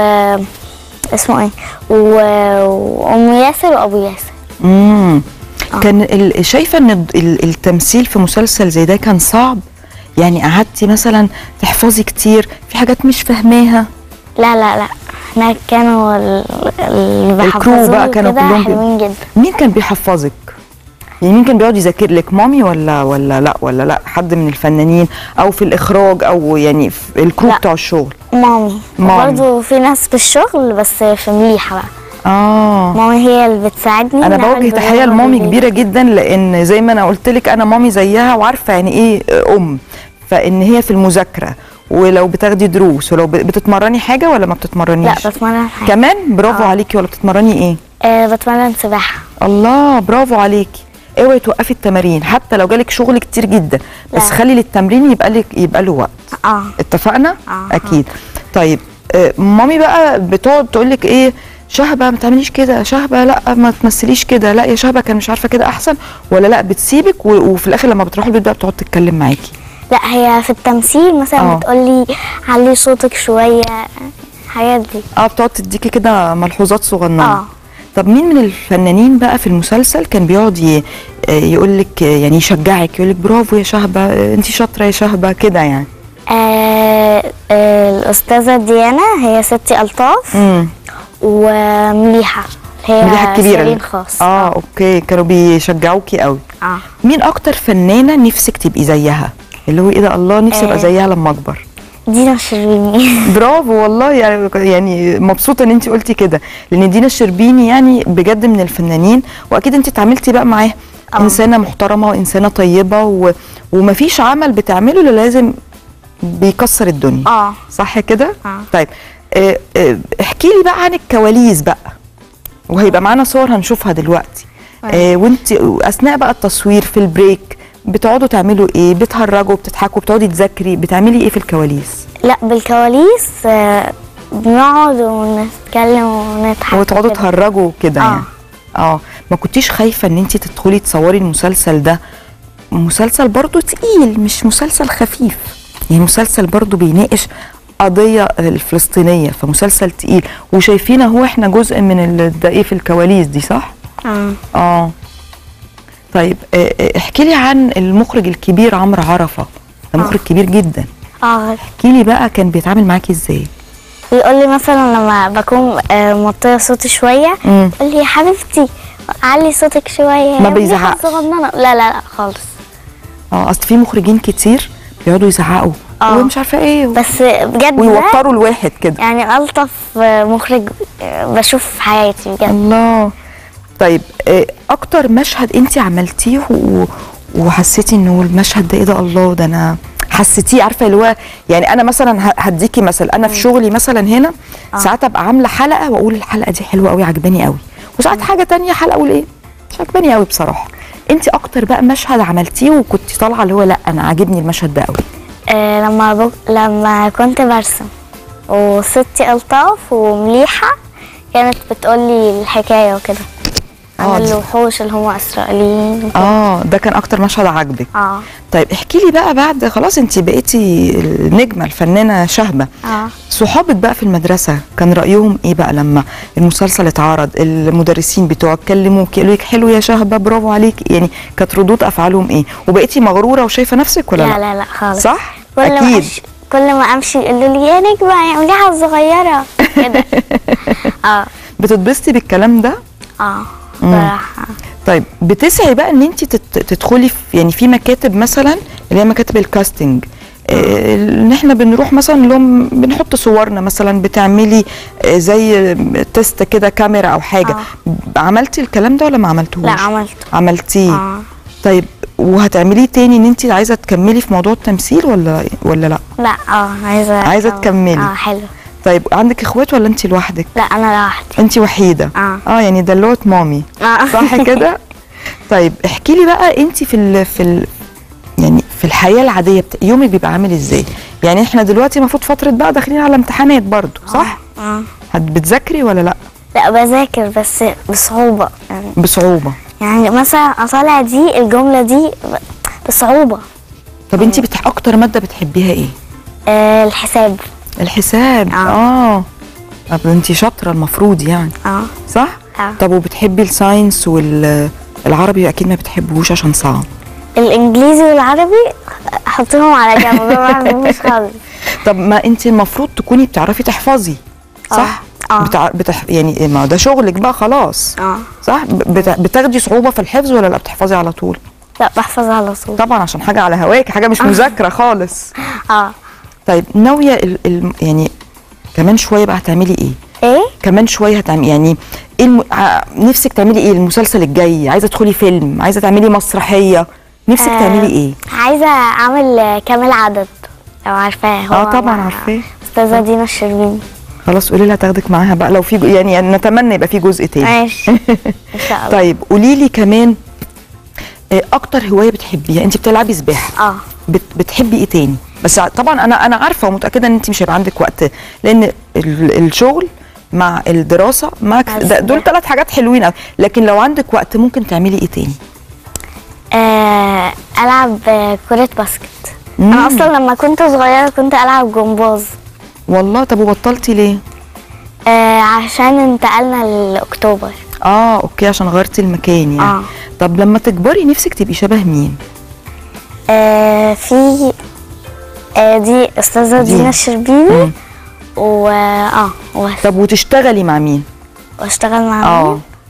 اسمه ايه و... وأم ياسر وأبو ياسر امم كان ال- شايفه ان الد- ال- التمثيل في مسلسل زي ده كان صعب يعني قعدتي مثلا تحفظي كتير في حاجات مش فاهماها لا لا لا هناك كانوا ال- اللي الكرو بقى بيحفظوني كانوا كده كلهم بي- حلوين جدا مين كان بيحفظك يعني مين كان بيقعد يذاكر لك مامي ولا ولا لا ولا لا حد من الفنانين او في الاخراج او يعني في الكرو لا. بتاع الشغل مامي مامي. برضه في ناس في الشغل بس في مليحة بقى اه مامي هي اللي بتساعدني انا نعمل بوجه تحيه برنامج لمامي جديد. كبيره جدا لان زي ما انا قلت لك انا مامي زيها وعارفه يعني ايه ام فان هي في المذاكره ولو بتاخدي دروس ولو ب- بتتمرني حاجه ولا ما لا بتتمرنيش بتمرن حاجة كمان برافو آه. عليكي ولا بتتمرني ايه آه بتمرن سباحة الله برافو عليكي اوعي توقفي التمارين حتى لو جالك شغل كتير جدا بس لا. خلي للتمرين يبقى لك يبقى له وقت اه اتفقنا آه. اكيد طيب آه، مامي بقى بتقعد تقول لك ايه شهبه ما تعمليش كده شهبه لا ما تمثليش كده لا يا شهبه كان مش عارفه كده احسن ولا لا بتسيبك و- وفي الاخر لما بتروحي البيت بقى بتقعد تتكلم معاكي لا هي في التمثيل مثلا آه. بتقولي علي صوتك شوية الحاجات دي اه بتقعد تديكي كده ملحوظات صغننه اه طب مين من الفنانين بقى في المسلسل كان بيقعد ي... يقول لك يعني يشجعك يقول لك برافو يا شهبه انت شاطره يا شهبه كده يعني آه آه الأستاذة ديانا هي ستي ألطاف امم ومليحة هي مديحه الكبيره سيرين خاص اه اوكي كانوا بيشجعوكي قوي اه مين اكتر فنانه نفسك تبقي زيها اللي هو ايه ده الله نفسي ابقى آه. زيها لما اكبر دينا الشربيني برافو والله يعني يعني مبسوطه ان انت قلتي كده لان دينا الشربيني يعني بجد من الفنانين واكيد انت اتعاملتي بقى معاها آه. انسانه محترمه وانسانه طيبه و... ومفيش عمل بتعمله الا لازم بيكسر الدنيا اه صح كده آه. طيب آه، آه، احكي لي بقى عن الكواليس بقى وهيبقى معانا صور هنشوفها دلوقتي آه وانت اثناء بقى التصوير في البريك بتقعدوا تعملوا ايه بتهرجوا بتضحكوا بتقعدي تذاكري بتعملي ايه في الكواليس لا بالكواليس آه، بنقعد ونتكلم ونضحك وتقعدوا كده. تهرجوا كده آه. يعني اه ما كنتيش خايفه ان انت تدخلي تصوري المسلسل ده مسلسل برضو تقيل مش مسلسل خفيف يعني مسلسل برضو بيناقش قضية الفلسطينية فمسلسل تقيل وشايفين اهو احنا جزء من ال- ده ايه في الكواليس دي صح؟ اه اه طيب آه، آه، احكي لي عن المخرج الكبير عمرو عرفة ده مخرج كبير جدا اه احكي لي بقى كان بيتعامل معاكي ازاي؟ بيقول لي مثلا لما بكون آه، موطيه صوتي شويه مم. يقول لي يا حبيبتي علي صوتك شويه ما يا بيزعقش. مديحة صغننه لا لا لا خالص اه اصل في مخرجين كتير بيقعدوا يزعقوا آه. ومش عارفه ايه بس بجد ده ويوتروا الواحد كده يعني الطف آه، مخرج آه، بشوف في حياتي بجد الله طيب آه، اكتر مشهد انت عملتيه و... وحسيتي انه المشهد ده ايه ده الله ده انا حسيتيه عارفه اللي هو يعني انا مثلا ه- هديكي مثل انا في شغلي مثلا هنا ساعات ابقى عامله حلقه واقول الحلقه دي حلوه قوي عجباني قوي وساعات حاجه تانية حلقه اقول ايه مش عجباني قوي بصراحه انت اكتر بقى مشهد عملتيه وكنت طالعه اللي هو لا انا عاجبني المشهد ده قوي آه، لما بك... لما كنت برسم وستي الطاف ومليحه كانت بتقول لي الحكايه وكده عن آه، دي- الوحوش اللي هم اسرائيليين وكده. اه ده كان اكتر مشهد عاجبك اه طيب احكي لي بقى بعد خلاص انت بقيتي النجمه الفنانه شهبه اه صحابك بقى في المدرسه كان رايهم ايه بقى لما المسلسل اتعرض المدرسين بتوعك كلموك قالوا لك حلو يا شهبه برافو عليك يعني كانت ردود افعالهم ايه وبقيتي مغروره وشايفه نفسك ولا لا لا, لا لا خالص صح كل ما اكيد أمشي كل ما امشي يقولوا لي يا نجمه يا مليحه الصغيره كده اه بتتبسطي بالكلام ده اه صراحه طيب بتسعي بقى ان انت تت- تدخلي في يعني في مكاتب مثلا اللي هي مكاتب الكاستنج آه، ان احنا بنروح مثلا لهم بنحط صورنا مثلا بتعملي آه، زي تيست كده كاميرا او حاجه عملتي الكلام ده ولا ما عملتوش لا عملته عملتيه اه طيب وهتعمليه تاني ان انت عايزه تكملي في موضوع التمثيل ولا ولا لا لا اه عايزه عايزة أكمل. تكملي. اه حلو طيب عندك اخوات ولا انت لوحدك لا انا لوحدي انت وحيده اه اه يعني دلوعه مامي اه صح كده طيب احكي لي بقى انت في ال في ال يعني في الحياه العاديه بتا... يومك بيبقى عامل ازاي يعني احنا دلوقتي المفروض فتره بقى داخلين على امتحانات برضو صح اه هت- بتذاكري ولا لا لا بذاكر بس بصعوبه يعني بصعوبه يعني مثلا اطالع دي الجمله دي ب- بصعوبه طب انت بتح... اكتر ماده بتحبيها ايه آه الحساب الحساب آه. اه طب انت شاطره المفروض يعني اه صح آه. طب وبتحبي الساينس والعربي اكيد ما بتحبوش عشان صعب الانجليزي والعربي حطيهم على جنب ما بحبهمش خالص طب ما انت المفروض تكوني بتعرفي تحفظي صح آه. بتع... بتح... يعني ما ده شغلك بقى خلاص اه صح ب- بت... بتاخدي صعوبه في الحفظ ولا لا بتحفظي على طول لا بحفظ على طول طبعا عشان حاجه على هواك حاجه مش مذاكره خالص اه طيب ناويه ال... ال... يعني كمان شويه بقى هتعملي ايه ايه كمان شويه هتعملي يعني ايه الم... ع- نفسك تعملي ايه المسلسل الجاي عايزه تدخلي فيلم عايزه تعملي مسرحيه نفسك آه، تعملي ايه عايزه اعمل آه، كامل عدد لو عارفاه هو اه طبعا مع عارفاه استاذه دينا الشربيني خلاص قولي لها تاخدك معاها بقى لو في جو- يعني نتمنى يبقى في جزء تاني ماشي ان شاء الله طيب قولي لي كمان آه، اكتر هوايه بتحبيها انت بتلعبي سباحه اه بت بتحبي ايه تاني بس ع- طبعا انا انا عارفه ومتاكده ان انت مش هيبقى عندك وقت لان ال- الشغل مع الدراسه مع كت- ده- دول السباحة. ثلاث حاجات حلوين قوي لكن لو عندك وقت ممكن تعملي ايه تاني آه، العب آه، كره باسكت انا اصلا لما كنت صغيره كنت العب جمباز والله طب وبطلتي ليه آه عشان انتقلنا لاكتوبر اه اوكي عشان غيرتي المكان يعني آه. طب لما تكبري نفسك تبقي شبه مين آه في آه دي استاذه دي. دينا الشربيني مم. و اه و- طب وتشتغلي مع مين واشتغل مع اه مين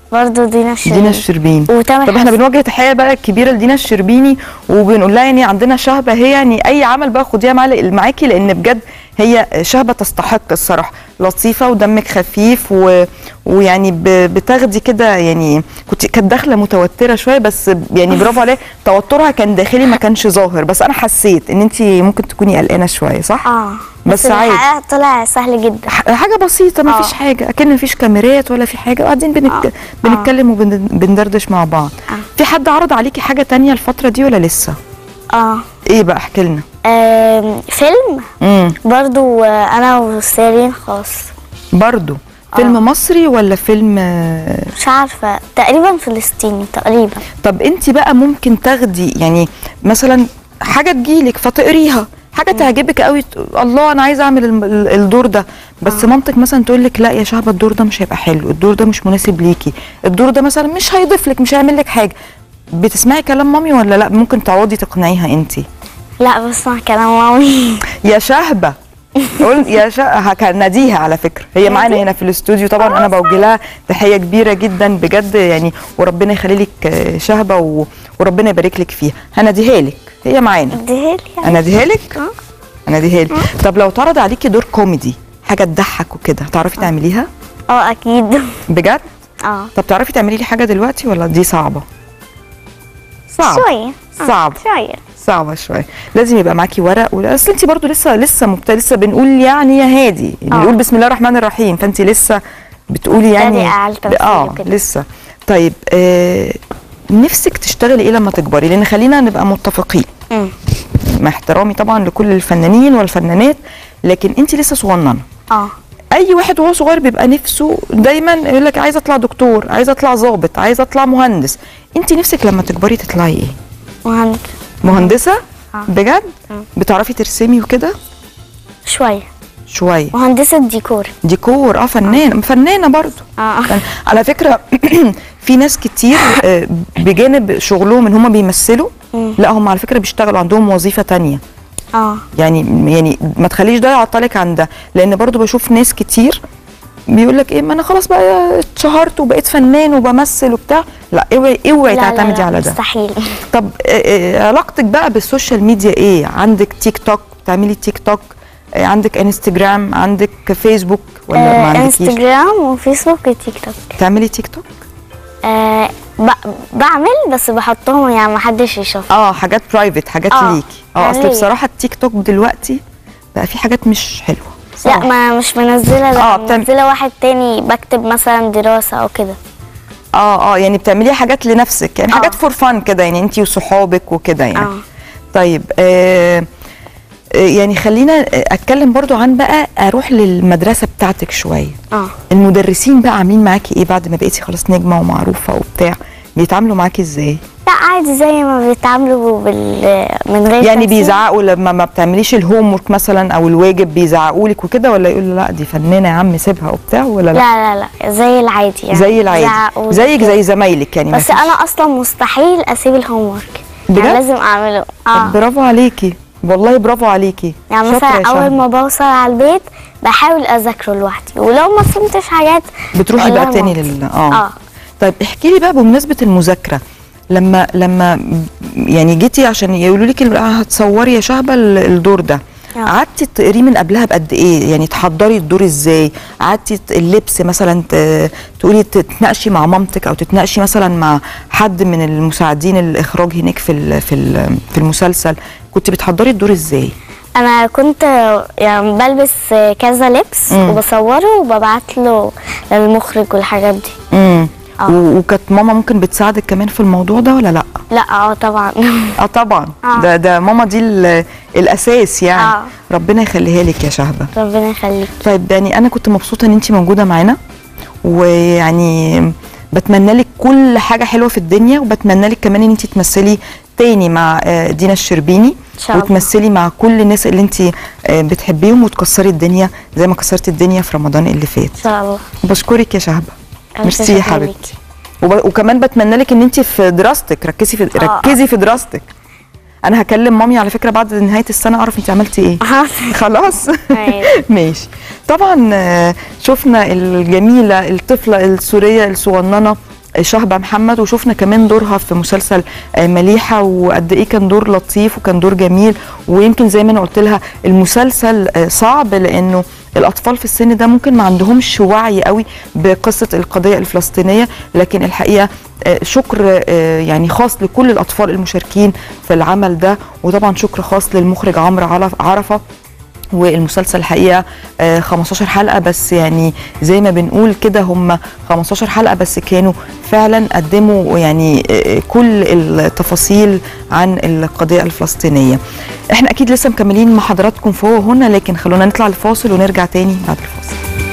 برضه دينا الشربيني دينا الشربيني وتامر طب احنا حسني. بنوجه تحيه بقى كبيره لدينا الشربيني وبنقول لها يعني عندنا شهبه هي يعني اي عمل بقى خديها معاك- معاكي لان بجد هي شهبه تستحق الصراحه لطيفه ودمك خفيف و... ويعني ب... بتاخدي كده يعني كنت كانت داخله متوتره شويه بس يعني برافو عليها توترها كان داخلي ما كانش ظاهر بس انا حسيت ان انت ممكن تكوني قلقانه شويه صح؟ اه بس بس عادي. الحقيقة طلع سهل جدا ح- حاجه بسيطه ما آه. فيش حاجه اكن ما فيش كاميرات ولا في حاجه وقاعدين بنك... آه. بنتكلم وبندردش مع بعض آه. في حد عرض عليكي حاجه تانية الفتره دي ولا لسه اه ايه بقى احكي لنا آم، فيلم امم برضو آه، انا وسيرين خاص برضو فيلم مصري ولا فيلم آه، مش عارفة تقريبا فلسطيني تقريبا طب انت بقى ممكن تاخدي يعني مثلا حاجه تجيلك فتقريها حاجه تعجبك قوي ت- الله انا عايزه اعمل الم- ال- الدور ده بس مامتك مثلا تقول لك لا يا شهبه الدور ده مش هيبقى حلو الدور ده مش مناسب ليكي الدور ده مثلا مش هيضيف لك مش هيعمل لك حاجه بتسمعي كلام مامي ولا لا ممكن تقعدي تقنعيها انت لا بسمع كلام مامي يا شهبه قول يا شهبه هناديها على فكره هي معانا هنا في الاستوديو طبعا انا بوجه لها تحيه كبيره جدا بجد يعني وربنا يخلي لك آه، شهبه و- وربنا يبارك لك فيها هناديها لك هي معانا اديها لي يعني. اناديها لك اناديها لك طب لو اتعرض عليكي دور كوميدي حاجه تضحك وكده تعرفي تعمليها اه اكيد بجد اه طب تعرفي تعملي لي حاجه دلوقتي ولا دي صعبه صعب شوية آه، صعب شوية صعبه شويه لازم يبقى معاكي ورق ولا اصل انت برضو لسه لسه مبت... لسه بنقول يعني يا هادي آه. بنقول بسم الله الرحمن الرحيم فانت لسه بتقولي يعني بادئة على التمثيل اه وكده. لسه طيب آه نفسك تشتغلي ايه لما تكبري لان خلينا نبقى متفقين مم. مع احترامي طبعا لكل الفنانين والفنانات لكن انت لسه صغننه اه اي واحد وهو صغير بيبقى نفسه دايما يقول لك عايزه اطلع دكتور عايزه اطلع ضابط عايزه اطلع مهندس انت نفسك لما تكبري تطلعي ايه مهندس مهندسه آه. بجد بتعرفي ترسمي وكده شوية شويه مهندسة ديكور ديكور اه فنانه فنانه برضو اه فن- على فكره في ناس كتير آه، بجانب شغلهم ان هم بيمثلوا لا هم على فكره بيشتغلوا عندهم وظيفه تانية اه يعني يعني ما تخليش ده يعطلك عن ده لان برضو بشوف ناس كتير بيقول لك ايه ما انا خلاص بقى اتشهرت وبقيت فنان وبمثل وبتاع لا اوعي اوعي لا، لا، تعتمدي لا، على ده مستحيل طب آه، آه، علاقتك بقى بالسوشيال ميديا ايه عندك تيك توك بتعملي تيك توك آه، عندك انستجرام عندك فيسبوك ولا ما آه عندكيش انستجرام وفيسبوك وتيك توك بتعملي تيك توك آه ب- بعمل بس بحطهم يعني محدش يشوف اه حاجات برايفت حاجات آه، ليكي اه يعني اصل ليا. بصراحه التيك توك دلوقتي بقى في حاجات مش حلوه لا صراحة. ما مش منزله آه، لا بتعمل- منزله واحد تاني بكتب مثلا دراسه او كده اه اه يعني بتعمليها حاجات لنفسك يعني آه. حاجات فور فان كده يعني انت وصحابك وكده يعني اه طيب آه آه، يعني خلينا آه، اتكلم برضو عن بقى اروح للمدرسه بتاعتك شويه اه المدرسين بقى عاملين معاكي ايه بعد ما بقيتي خلاص نجمه ومعروفه وبتاع بيتعاملوا معاكي ازاي لا عادي زي ما بيتعاملوا بال من غير يعني تمثيل. بيزعقوا لما ما بتعمليش الهوم ورك مثلا او الواجب بيزعقوا لك وكده ولا يقولوا لا دي فنانه يا عم سيبها وبتاع ولا لا, لا لا لا زي العادي يعني زي العادي بيزعقوا زيك كده. زي زمايلك يعني بس مفيش- انا اصلا مستحيل اسيب الهوم ورك بجد؟ يعني لازم اعمله طب اه برافو عليكي والله برافو عليكي يعني شاطرة مثلا يا اول شهد. ما بوصل على البيت بحاول اذاكره لوحدي ولو ما فهمتش حاجات بتروحي بقول بقى لها تاني مامتي. لل اه, اه طيب احكي لي بقى بمناسبه المذاكره لما لما يعني جيتي عشان يقولوا لك ال- هتصوري يا شهبه ال- الدور ده آه. قعدتي تقريه من قبلها بقد ايه يعني تحضري الدور ازاي قعدتي ت- اللبس مثلا ت- تقولي تتناقشي مع مامتك او تتناقشي مثلا مع حد من المساعدين الاخراج هناك في ال- في ال- في المسلسل كنت بتحضري الدور ازاي انا كنت يعني بلبس كذا لبس مم. وبصوره وببعت له للمخرج والحاجات دي امم آه. و- وكانت ماما ممكن بتساعدك كمان في الموضوع ده ولا لا لا اه طبعا اه طبعا آه. ده ده ماما دي ال- الاساس يعني آه. ربنا يخليها لك يا شهبه ربنا يخليك طيب يعني انا كنت مبسوطه ان انت موجوده معانا ويعني بتمنى لك كل حاجه حلوه في الدنيا وبتمنى لك كمان ان انت تمثلي تاني مع آه، دينا الشربيني إن شاء الله. وتمثلي مع كل الناس اللي انت آه، بتحبيهم وتكسري الدنيا زي ما كسرتي الدنيا في رمضان اللي فات ان شاء الله بشكرك يا شهبه ألف ميرسي يا شكر حبيبتي وب... وكمان بتمنى لك ان انت في دراستك ركزي في آه. ركزي في دراستك انا هكلم مامي على فكره بعد نهايه السنه اعرف انت عملتي ايه خلاص ماشي. ماشي طبعا آه، شفنا الجميله الطفله السوريه الصغننه شهبة محمد وشفنا كمان دورها في مسلسل آه، مليحة وقد ايه كان دور لطيف وكان دور جميل ويمكن زي ما انا قلت لها المسلسل آه، صعب لانه الاطفال في السن ده ممكن ما عندهمش وعي قوي بقصه القضيه الفلسطينيه لكن الحقيقه آه، شكر آه، يعني خاص لكل الاطفال المشاركين في العمل ده وطبعا شكر خاص للمخرج عمرو علف- عرفه والمسلسل الحقيقه آه، 15 حلقه بس يعني زي ما بنقول كده هم 15 حلقه بس كانوا فعلا قدموا يعني آه، كل التفاصيل عن القضيه الفلسطينيه. احنا اكيد لسه مكملين مع حضراتكم فهو هنا لكن خلونا نطلع الفاصل ونرجع تاني بعد الفاصل.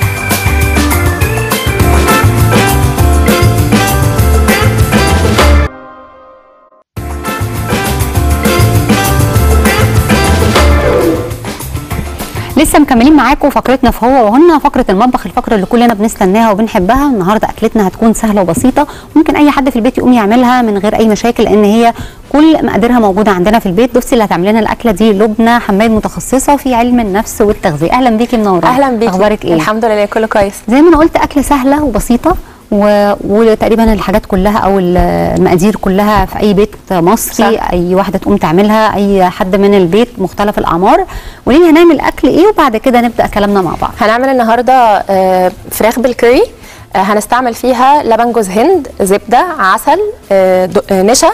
لسه مكملين معاكم فقرتنا في هو وهن فقره المطبخ الفقره اللي كلنا بنستناها وبنحبها النهارده اكلتنا هتكون سهله وبسيطه ممكن اي حد في البيت يقوم يعملها من غير اي مشاكل لان هي كل مقاديرها موجوده عندنا في البيت بصي اللي هتعمل لنا الاكله دي لبنى حماد متخصصه في علم النفس والتغذيه اهلا بيكي منوره اهلا بيكي اخبارك ايه الحمد لله كله كويس زي ما انا قلت اكله سهله وبسيطه و... وتقريبا الحاجات كلها او المقادير كلها في اي بيت مصري صح. اي واحده تقوم تعملها اي حد من البيت مختلف الاعمار وليه هنعمل اكل ايه وبعد كده نبدا كلامنا مع بعض هنعمل النهارده آه، فراخ بالكري آه، هنستعمل فيها لبن جوز هند زبده عسل آه، د- آه، نشا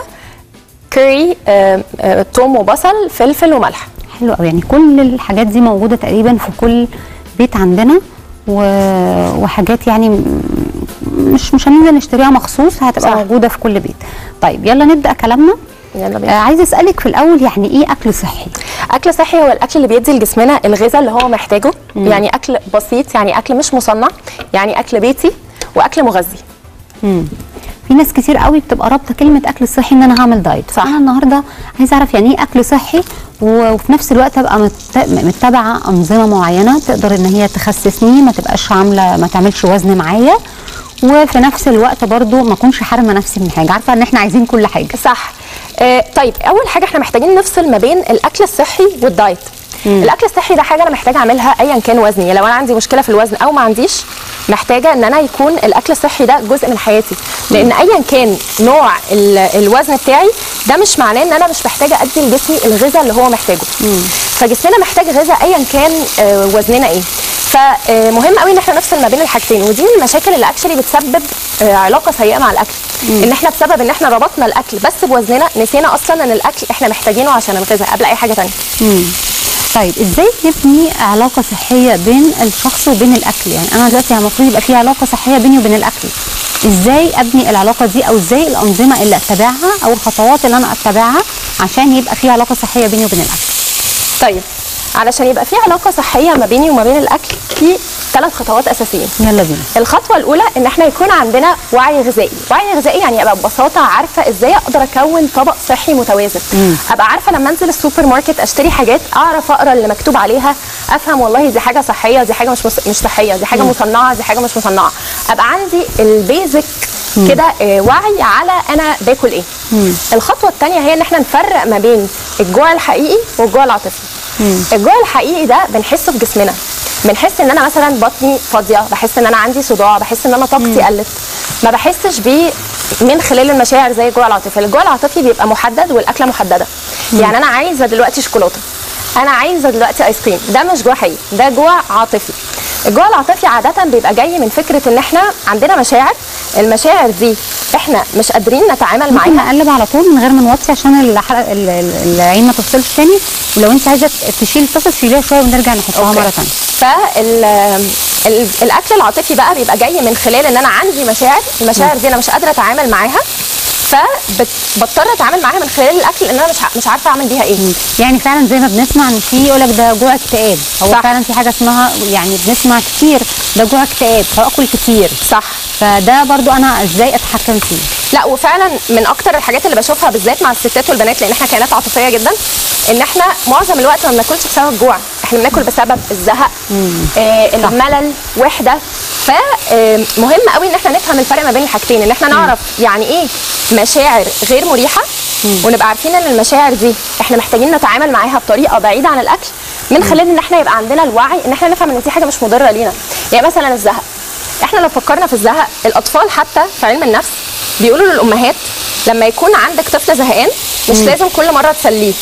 كري آه، آه، توم وبصل فلفل وملح حلو قوي يعني كل الحاجات دي موجوده تقريبا في كل بيت عندنا و... وحاجات يعني م- مش مش هننزل نشتريها مخصوص هتبقى صح. موجوده في كل بيت طيب يلا نبدا كلامنا يلا آه بينا عايزه اسالك في الاول يعني ايه اكل صحي اكل صحي هو الاكل اللي بيدي لجسمنا الغذاء اللي هو محتاجه يعني اكل بسيط يعني اكل مش مصنع يعني اكل بيتي واكل مغذي مم. في ناس كتير قوي بتبقى رابطه كلمه اكل صحي ان انا هعمل دايت صح. انا النهارده عايزه اعرف يعني ايه اكل صحي و- وفي نفس الوقت ابقى مت- متبعه انظمه معينه تقدر ان هي تخسسني ما تبقاش عامله ما تعملش وزن معايا وفي نفس الوقت برضو ما اكونش حارمه نفسي من حاجه عارفه ان احنا عايزين كل حاجه صح آه طيب اول حاجه احنا محتاجين نفصل ما بين الاكل الصحي والدايت الاكل الصحي ده حاجه انا محتاجه اعملها ايا كان وزني لو انا عندي مشكله في الوزن او ما عنديش محتاجه ان انا يكون الاكل الصحي ده جزء من حياتي لان ايا كان نوع ال- الوزن بتاعي ده مش معناه ان انا مش محتاجه ادي لجسمي الغذاء اللي هو محتاجه فجسمنا محتاج غذاء ايا كان آه، وزننا ايه فمهم قوي ان احنا نفصل ما بين الحاجتين ودي من المشاكل اللي اكشلي بتسبب آه، علاقه سيئه مع الاكل ان احنا بسبب ان احنا ربطنا الاكل بس بوزننا نسينا اصلا ان الاكل احنا محتاجينه عشان الغذاء قبل اي حاجه تانية طيب ازاي نبني علاقه صحيه بين الشخص وبين الاكل يعني انا دلوقتي المفروض يبقى في علاقه صحيه بيني وبين الاكل ازاي ابني العلاقه دي او ازاي الانظمه اللي اتبعها او الخطوات اللي انا اتبعها عشان يبقى في علاقه صحيه بيني وبين الاكل طيب علشان يبقى في علاقه صحيه ما بيني وما بين الاكل في ثلاث خطوات اساسيين يلا بينا الخطوه الاولى ان احنا يكون عندنا وعي غذائي وعي غذائي يعني ابقى ببساطه عارفه ازاي اقدر اكون طبق صحي متوازن ابقى عارفه لما انزل السوبر ماركت اشتري حاجات اعرف اقرا اللي مكتوب عليها افهم والله دي حاجه صحيه دي حاجه مش مص... مش صحيه دي حاجه مصنعه دي حاجه مش مصنعه ابقى عندي البيزك كده آه، وعي على انا باكل ايه الخطوه الثانيه هي ان احنا نفرق ما بين الجوع الحقيقي والجوع العاطفي الجوع الحقيقي ده بنحسه في جسمنا بنحس ان انا مثلا بطني فاضيه بحس ان انا عندي صداع بحس ان انا طاقتي قلت ما بحسش بيه من خلال المشاعر زي الجوع العاطفي الجوع العاطفي بيبقى محدد والاكله محدده يعني انا عايزه دلوقتي شوكولاته انا عايزه دلوقتي ايس كريم ده مش جوع حقيقي ده جوع عاطفي الجوع العاطفي عاده بيبقى جاي من فكره ان احنا عندنا مشاعر المشاعر دي احنا مش قادرين نتعامل ممكن معاها نقلب على طول من غير ما نوطي عشان الحلقه ال- ال- العين ما تفصلش تاني ولو انت عايزه تشيل الطاسه شيليها شويه ونرجع نحطها أوكي. مره ثانيه فالاكل العاطفي بقى بيبقى جاي من خلال ان انا عندي مشاعر المشاعر دي انا مش قادره اتعامل معاها فبضطر اتعامل معاها من خلال الاكل لان انا مش ع- مش عارفه اعمل بيها ايه يعني فعلا زي ما بنسمع ان في يقول لك ده جوع اكتئاب هو صح. فعلا في حاجه اسمها يعني بنسمع كتير ده جوع اكتئاب فاكل كتير صح فده برضو انا ازاي اتحكم فيه لا وفعلا من اكتر الحاجات اللي بشوفها بالذات مع الستات والبنات لان احنا كائنات عاطفيه جدا ان احنا معظم الوقت ما بناكلش بسبب الجوع احنا بناكل بسبب الزهق آه الملل وحده فمهم قوي ان احنا نفهم الفرق ما بين الحاجتين ان احنا نعرف يعني ايه مشاعر غير مريحه ونبقى عارفين ان المشاعر دي احنا محتاجين نتعامل معاها بطريقه بعيده عن الاكل من خلال ان احنا يبقى عندنا الوعي ان احنا نفهم ان دي حاجه مش مضره لينا يعني مثلا الزهق احنا لو فكرنا في الزهق الاطفال حتى في علم النفس بيقولوا للامهات لما يكون عندك طفل زهقان مش لازم كل مره تسليه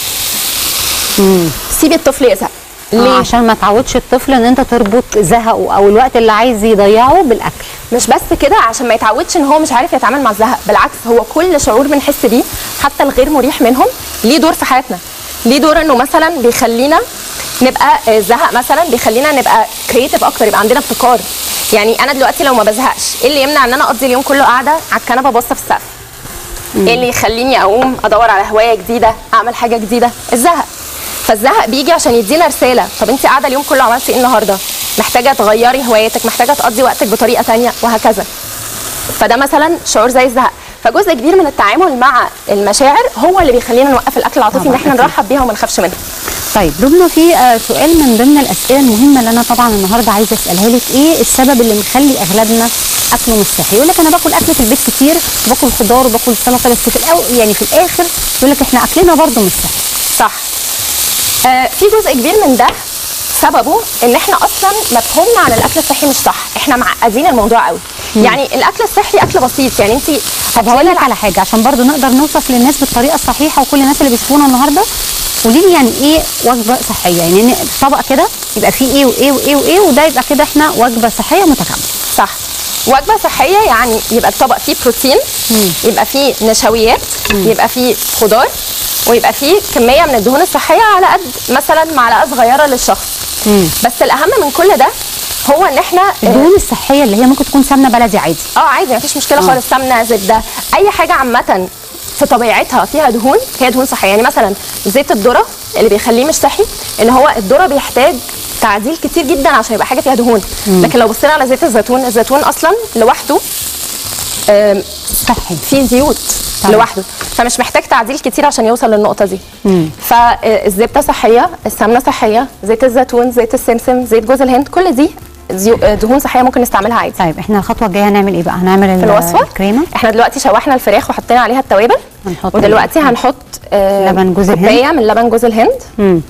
سيبي الطفل يزهق ليه؟ ليه عشان ما تعودش الطفل ان انت تربط زهقه او الوقت اللي عايز يضيعه بالاكل مش بس كده عشان ما يتعودش ان هو مش عارف يتعامل مع الزهق بالعكس هو كل شعور بنحس بيه حتى الغير مريح منهم ليه دور في حياتنا ليه دور انه مثلا بيخلينا نبقى آه، الزهق مثلا بيخلينا نبقى كرييتيف اكتر يبقى عندنا ابتكار يعني انا دلوقتي لو ما بزهقش ايه اللي يمنع ان انا اقضي اليوم كله قاعده على الكنبه باصه في السقف ايه اللي يخليني اقوم ادور على هوايه جديده اعمل حاجه جديده الزهق فالزهق بيجي عشان يدينا رساله طب انت قاعده اليوم كله عملتي ايه النهارده محتاجه تغيري هواياتك محتاجه تقضي وقتك بطريقه تانية وهكذا فده مثلا شعور زي الزهق فجزء كبير من التعامل مع المشاعر هو اللي بيخلينا نوقف الاكل العاطفي ان طبعاً احنا أكيد. نرحب بيها وما نخافش منها طيب لبنى في آه، سؤال من ضمن الاسئله المهمه اللي انا طبعا النهارده عايزه اسالها لك ايه السبب اللي مخلي اغلبنا اكله مش صحي يقول لك انا باكل اكل في البيت كتير باكل خضار وباكل سلطه بس في الأو يعني في الاخر يقول لك احنا اكلنا برضو مش صحي صح آه في جزء كبير من ده سببه ان احنا اصلا مفهومنا عن الاكل الصحي مش صح احنا معقدين الموضوع قوي يعني الاكل الصحي اكل بسيط يعني انت طب هقول لك على حاجه عشان برضو نقدر نوصف للناس بالطريقه الصحيحه وكل الناس اللي بيشوفونا النهارده قولي لي يعني ايه وجبه صحيه يعني إن طبق كده يبقى فيه ايه وايه وايه وايه وده يبقى كده احنا وجبه صحيه متكامله صح وجبه صحيه يعني يبقى الطبق فيه بروتين يبقى فيه نشويات يبقى فيه خضار ويبقى فيه كميه من الدهون الصحيه على قد مثلا معلقه صغيره للشخص بس الاهم من كل ده هو ان احنا آه، الدهون الصحيه اللي هي ممكن تكون سمنه بلدي عادي اه عادي مفيش مشكله خالص سمنه زبده اي حاجه عامه في طبيعتها فيها دهون هي دهون صحيه يعني مثلا زيت الذره اللي بيخليه مش صحي ان هو الذره بيحتاج تعديل كتير جدا عشان يبقى حاجه فيها دهون لكن لو بصينا على زيت الزيتون الزيتون اصلا لوحده آم، صحي فيه زيوت طبعا. لوحده فمش محتاج تعديل كتير عشان يوصل للنقطه دي فالزبده صحيه السمنه صحيه زيت الزيتون زيت السمسم زيت جوز الهند كل دي زيو- آه، دهون صحيه ممكن نستعملها عادي طيب احنا الخطوه الجايه هنعمل ايه بقى هنعمل في ال- الوصفه الكريمه احنا دلوقتي شوحنا الفراخ وحطينا عليها التوابل هنحط ودلوقتي ال- هنحط آه، لبن جوز الهند. كوبايه من لبن جوز الهند مم.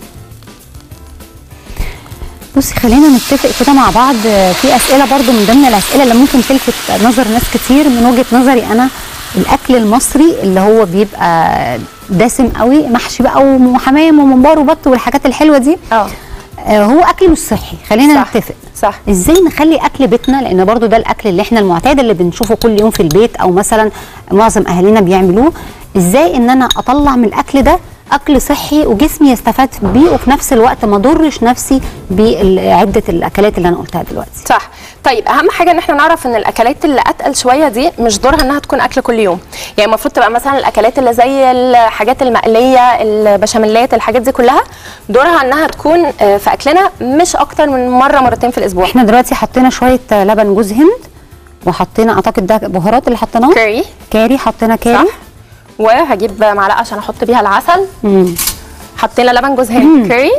بصي خلينا نتفق كده مع بعض آه، في اسئله برضو من ضمن الاسئله اللي ممكن تلفت نظر ناس كتير من وجهه نظري انا الاكل المصري اللي هو بيبقى دسم قوي محشي بقى وحمام وممبار وبط والحاجات الحلوه دي اه آه، هو اكل مش صحي خلينا صح. نتفق صح ازاي نخلي اكل بيتنا لان برضو ده الاكل اللي احنا المعتاد اللي بنشوفه كل يوم في البيت او مثلا معظم اهالينا بيعملوه ازاي ان انا اطلع من الاكل ده اكل صحي وجسمي يستفاد بيه وفي نفس الوقت ما اضرش نفسي بعده الاكلات اللي انا قلتها دلوقتي صح طيب اهم حاجه ان احنا نعرف ان الاكلات اللي اتقل شويه دي مش دورها انها تكون اكل كل يوم يعني المفروض تبقى مثلا الاكلات اللي زي الحاجات المقليه البشاميلات الحاجات دي كلها دورها انها تكون آه، في اكلنا مش اكتر من مره مرتين في الاسبوع احنا دلوقتي حطينا شويه لبن جوز هند وحطينا اعتقد ده بهارات اللي حطيناها كاري كاري حطينا كاري صح وهجيب معلقه عشان احط بيها العسل مم. حطينا لبن جوز هند كاري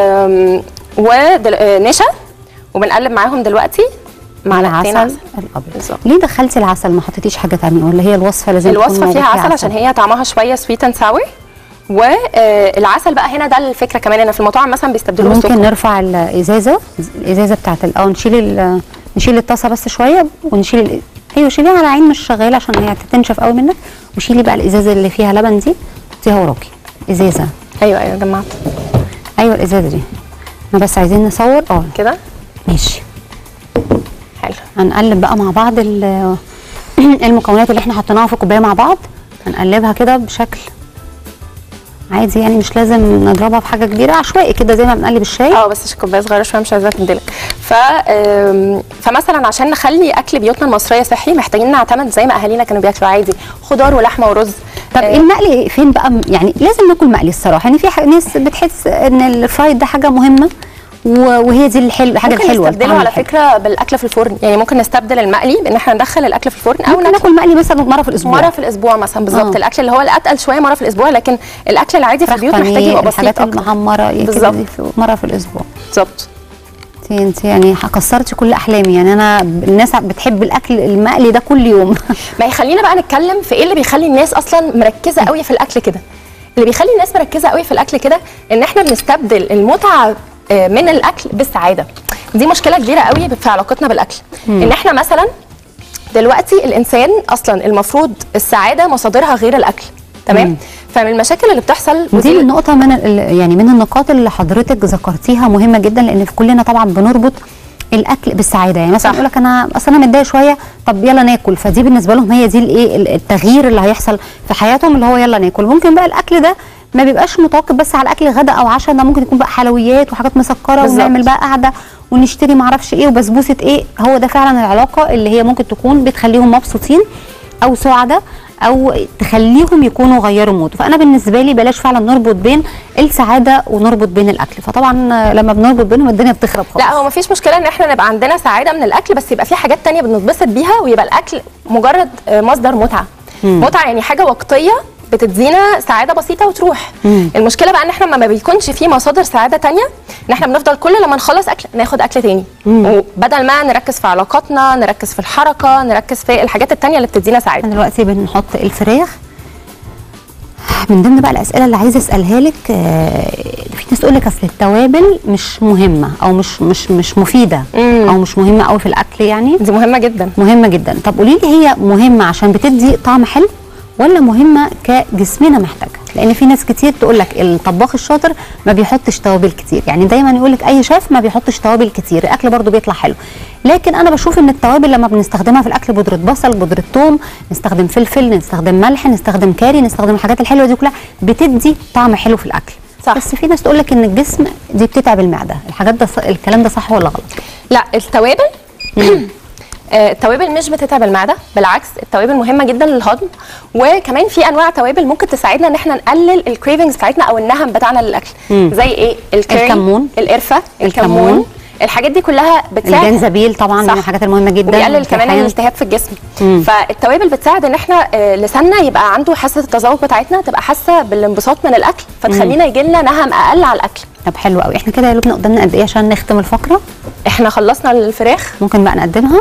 ونشا وبنقلب معاهم دلوقتي معلقتين العسل عسل الابيض بالظبط. ليه دخلتي العسل ما حطيتيش حاجه ثانيه ولا هي الوصفه لازم تكون الوصفه موجود فيها عسل عشان هي طعمها شويه سويت اند ساور والعسل بقى هنا ده الفكره كمان ان في المطاعم مثلا بيستبدلوا ممكن السكر نرفع الازازه الازازه بتاعت ال- اه نشيل ال- نشيل الطاسه بس شويه ونشيل ال- ايوه شيليها على عين مش شغاله عشان هي تنشف قوي منك وشيلي بقى الازازه اللي فيها لبن دي حطيها وراكي ازازه ايوه ايوه جمعت ايوه الازازه دي احنا بس عايزين نصور اه كده ماشي حلو هنقلب بقى مع بعض ال- المكونات اللي احنا حطيناها في كوبايه مع بعض هنقلبها كده بشكل عادي يعني مش لازم نضربها في حاجه كبيره عشوائي كده زي ما بنقلب الشاي اه بس عشان كوبايه صغيره شويه مش عايزاها تندلك ف آم، فمثلا عشان نخلي اكل بيوتنا المصريه صحي محتاجين نعتمد زي ما اهالينا كانوا بياكلوا عادي خضار ولحمه ورز طب آه، المقلي فين بقى م- يعني لازم ناكل مقلي الصراحه يعني في ح- ناس بتحس ان الفرايد ده حاجه مهمه و- وهي دي الحلو الحاجه ممكن الحلوه نستبدله الطعم على الحلو. فكره بالاكل في الفرن يعني ممكن نستبدل المقلي بان احنا ندخل الاكل في الفرن او ممكن ناكل ناكل مقلي مثلا مره في الاسبوع مره في الاسبوع مثلا بالظبط آه. الاكل اللي هو الاتقل شويه مره في الاسبوع لكن الاكل العادي في فراخ البيوت محتاج بانيه، يبقى الحاجات بسيط اكتر المحمره إيه كده بالظبط. دي في- مره في الاسبوع بالظبط انت انت يعني كسرتي كل احلامي يعني انا الناس بتحب الاكل المقلي ده كل يوم ما يخلينا بقى نتكلم في ايه اللي بيخلي الناس اصلا مركزه قوي في الاكل كده اللي بيخلي الناس مركزه قوي في الاكل كده ان احنا بنستبدل المتعه آه، من الاكل بالسعاده دي مشكله كبيره قوي في علاقتنا بالاكل ان احنا مثلا دلوقتي الانسان اصلا المفروض السعاده مصادرها غير الاكل تمام فمن المشاكل اللي بتحصل ودي ودي النقطة من ال- يعني من النقاط اللي حضرتك ذكرتيها مهمة جدا لأن في كلنا طبعا بنربط الأكل بالسعادة يعني مثلا صح. يقول لك أنا أصل أنا متضايق شوية طب يلا ناكل فدي بالنسبة لهم هي دي الإيه ال- التغيير اللي هيحصل في حياتهم اللي هو يلا ناكل ممكن بقى الأكل ده ما بيبقاش متوقف بس على أكل غدا أو عشاء ده ممكن يكون بقى حلويات وحاجات مسكرة بالظبط. ونعمل بقى قعدة ونشتري معرفش إيه وبسبوسة إيه هو ده فعلا العلاقة اللي هي ممكن تكون بتخليهم مبسوطين أو سعداء او تخليهم يكونوا غيروا مود فانا بالنسبه لي بلاش فعلا نربط بين السعاده ونربط بين الاكل فطبعا آه، لما بنربط بينهم الدنيا بتخرب خالص لا هو مفيش مشكله ان احنا نبقى عندنا سعاده من الاكل بس يبقى في حاجات تانية بنتبسط بيها ويبقى الاكل مجرد آه، مصدر متعه متعه يعني حاجه وقتيه بتدينا سعاده بسيطه وتروح المشكله بقى ان احنا لما ما بيكونش في مصادر سعاده تانية ان احنا بنفضل كل لما نخلص اكل ناخد اكل تاني وبدل ما نركز في علاقاتنا نركز في الحركه نركز في الحاجات التانية اللي بتدينا سعاده احنا دلوقتي بنحط الفراخ من ضمن بقى الاسئله اللي عايزه اسالها لك آه، في ناس تقول لك اصل التوابل مش مهمه او مش مش مش مفيده او مش مهمه قوي في الاكل يعني دي مهمه جدا مهمه جدا طب قولي لي هي مهمه عشان بتدي طعم حلو ولا مهمه كجسمنا محتاجها لان في ناس كتير تقول لك الطباخ الشاطر ما بيحطش توابل كتير يعني دايما يقول لك اي شيف ما بيحطش توابل كتير الاكل برضو بيطلع حلو لكن انا بشوف ان التوابل لما بنستخدمها في الاكل بودره بصل بودره ثوم نستخدم فلفل نستخدم ملح نستخدم كاري نستخدم الحاجات الحلوه دي كلها بتدي طعم حلو في الاكل صح. بس في ناس تقول لك ان الجسم دي بتتعب المعده الحاجات ده ص- الكلام ده صح ولا غلط لا التوابل آه، التوابل مش بتتعب المعده بالعكس التوابل مهمه جدا للهضم وكمان في انواع توابل ممكن تساعدنا ان احنا نقلل الكريفنجز بتاعتنا او النهم بتاعنا للاكل زي ايه الكاري الكمون. القرفه الكمون. الكمون الحاجات دي كلها بتساعد الجنزبيل طبعا من صح. الحاجات المهمه جدا وبيقلل كمان الريحان. الالتهاب في الجسم مم. فالتوابل بتساعد ان احنا آه، لساننا يبقى عنده حاسه التذوق بتاعتنا تبقى حاسه بالانبساط من الاكل فتخلينا يجي لنا نهم اقل على الاكل طب حلو قوي احنا كده يا لبنى قدامنا قد ايه عشان نختم الفقره احنا خلصنا الفراخ ممكن بقى نقدمها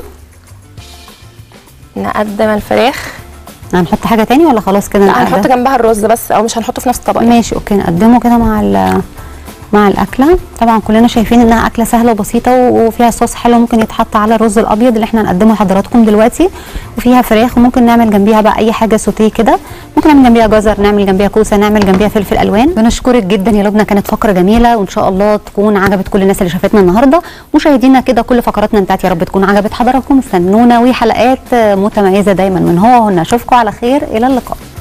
نقدم الفراخ هنحط حاجه تاني ولا خلاص كده لا نقدم؟ هنحط جنبها الرز بس او مش هنحطه في نفس الطبق ماشي اوكي نقدمه كده مع ال- مع الاكله طبعا كلنا شايفين انها اكله سهله وبسيطه و- وفيها صوص حلو ممكن يتحط على الرز الابيض اللي احنا هنقدمه لحضراتكم دلوقتي وفيها فراخ وممكن نعمل جنبيها بقى اي حاجه سوتيه كده ممكن نعمل جنبيها جزر نعمل جنبيها كوسه نعمل جنبيها فلفل الوان بنشكرك جدا يا لبنى كانت فقره جميله وان شاء الله تكون عجبت كل الناس اللي شافتنا النهارده مشاهدينا كده كل فقراتنا انتهت يا رب تكون عجبت حضراتكم استنونا وحلقات متميزه دايما من هو وهنا اشوفكم على خير الى اللقاء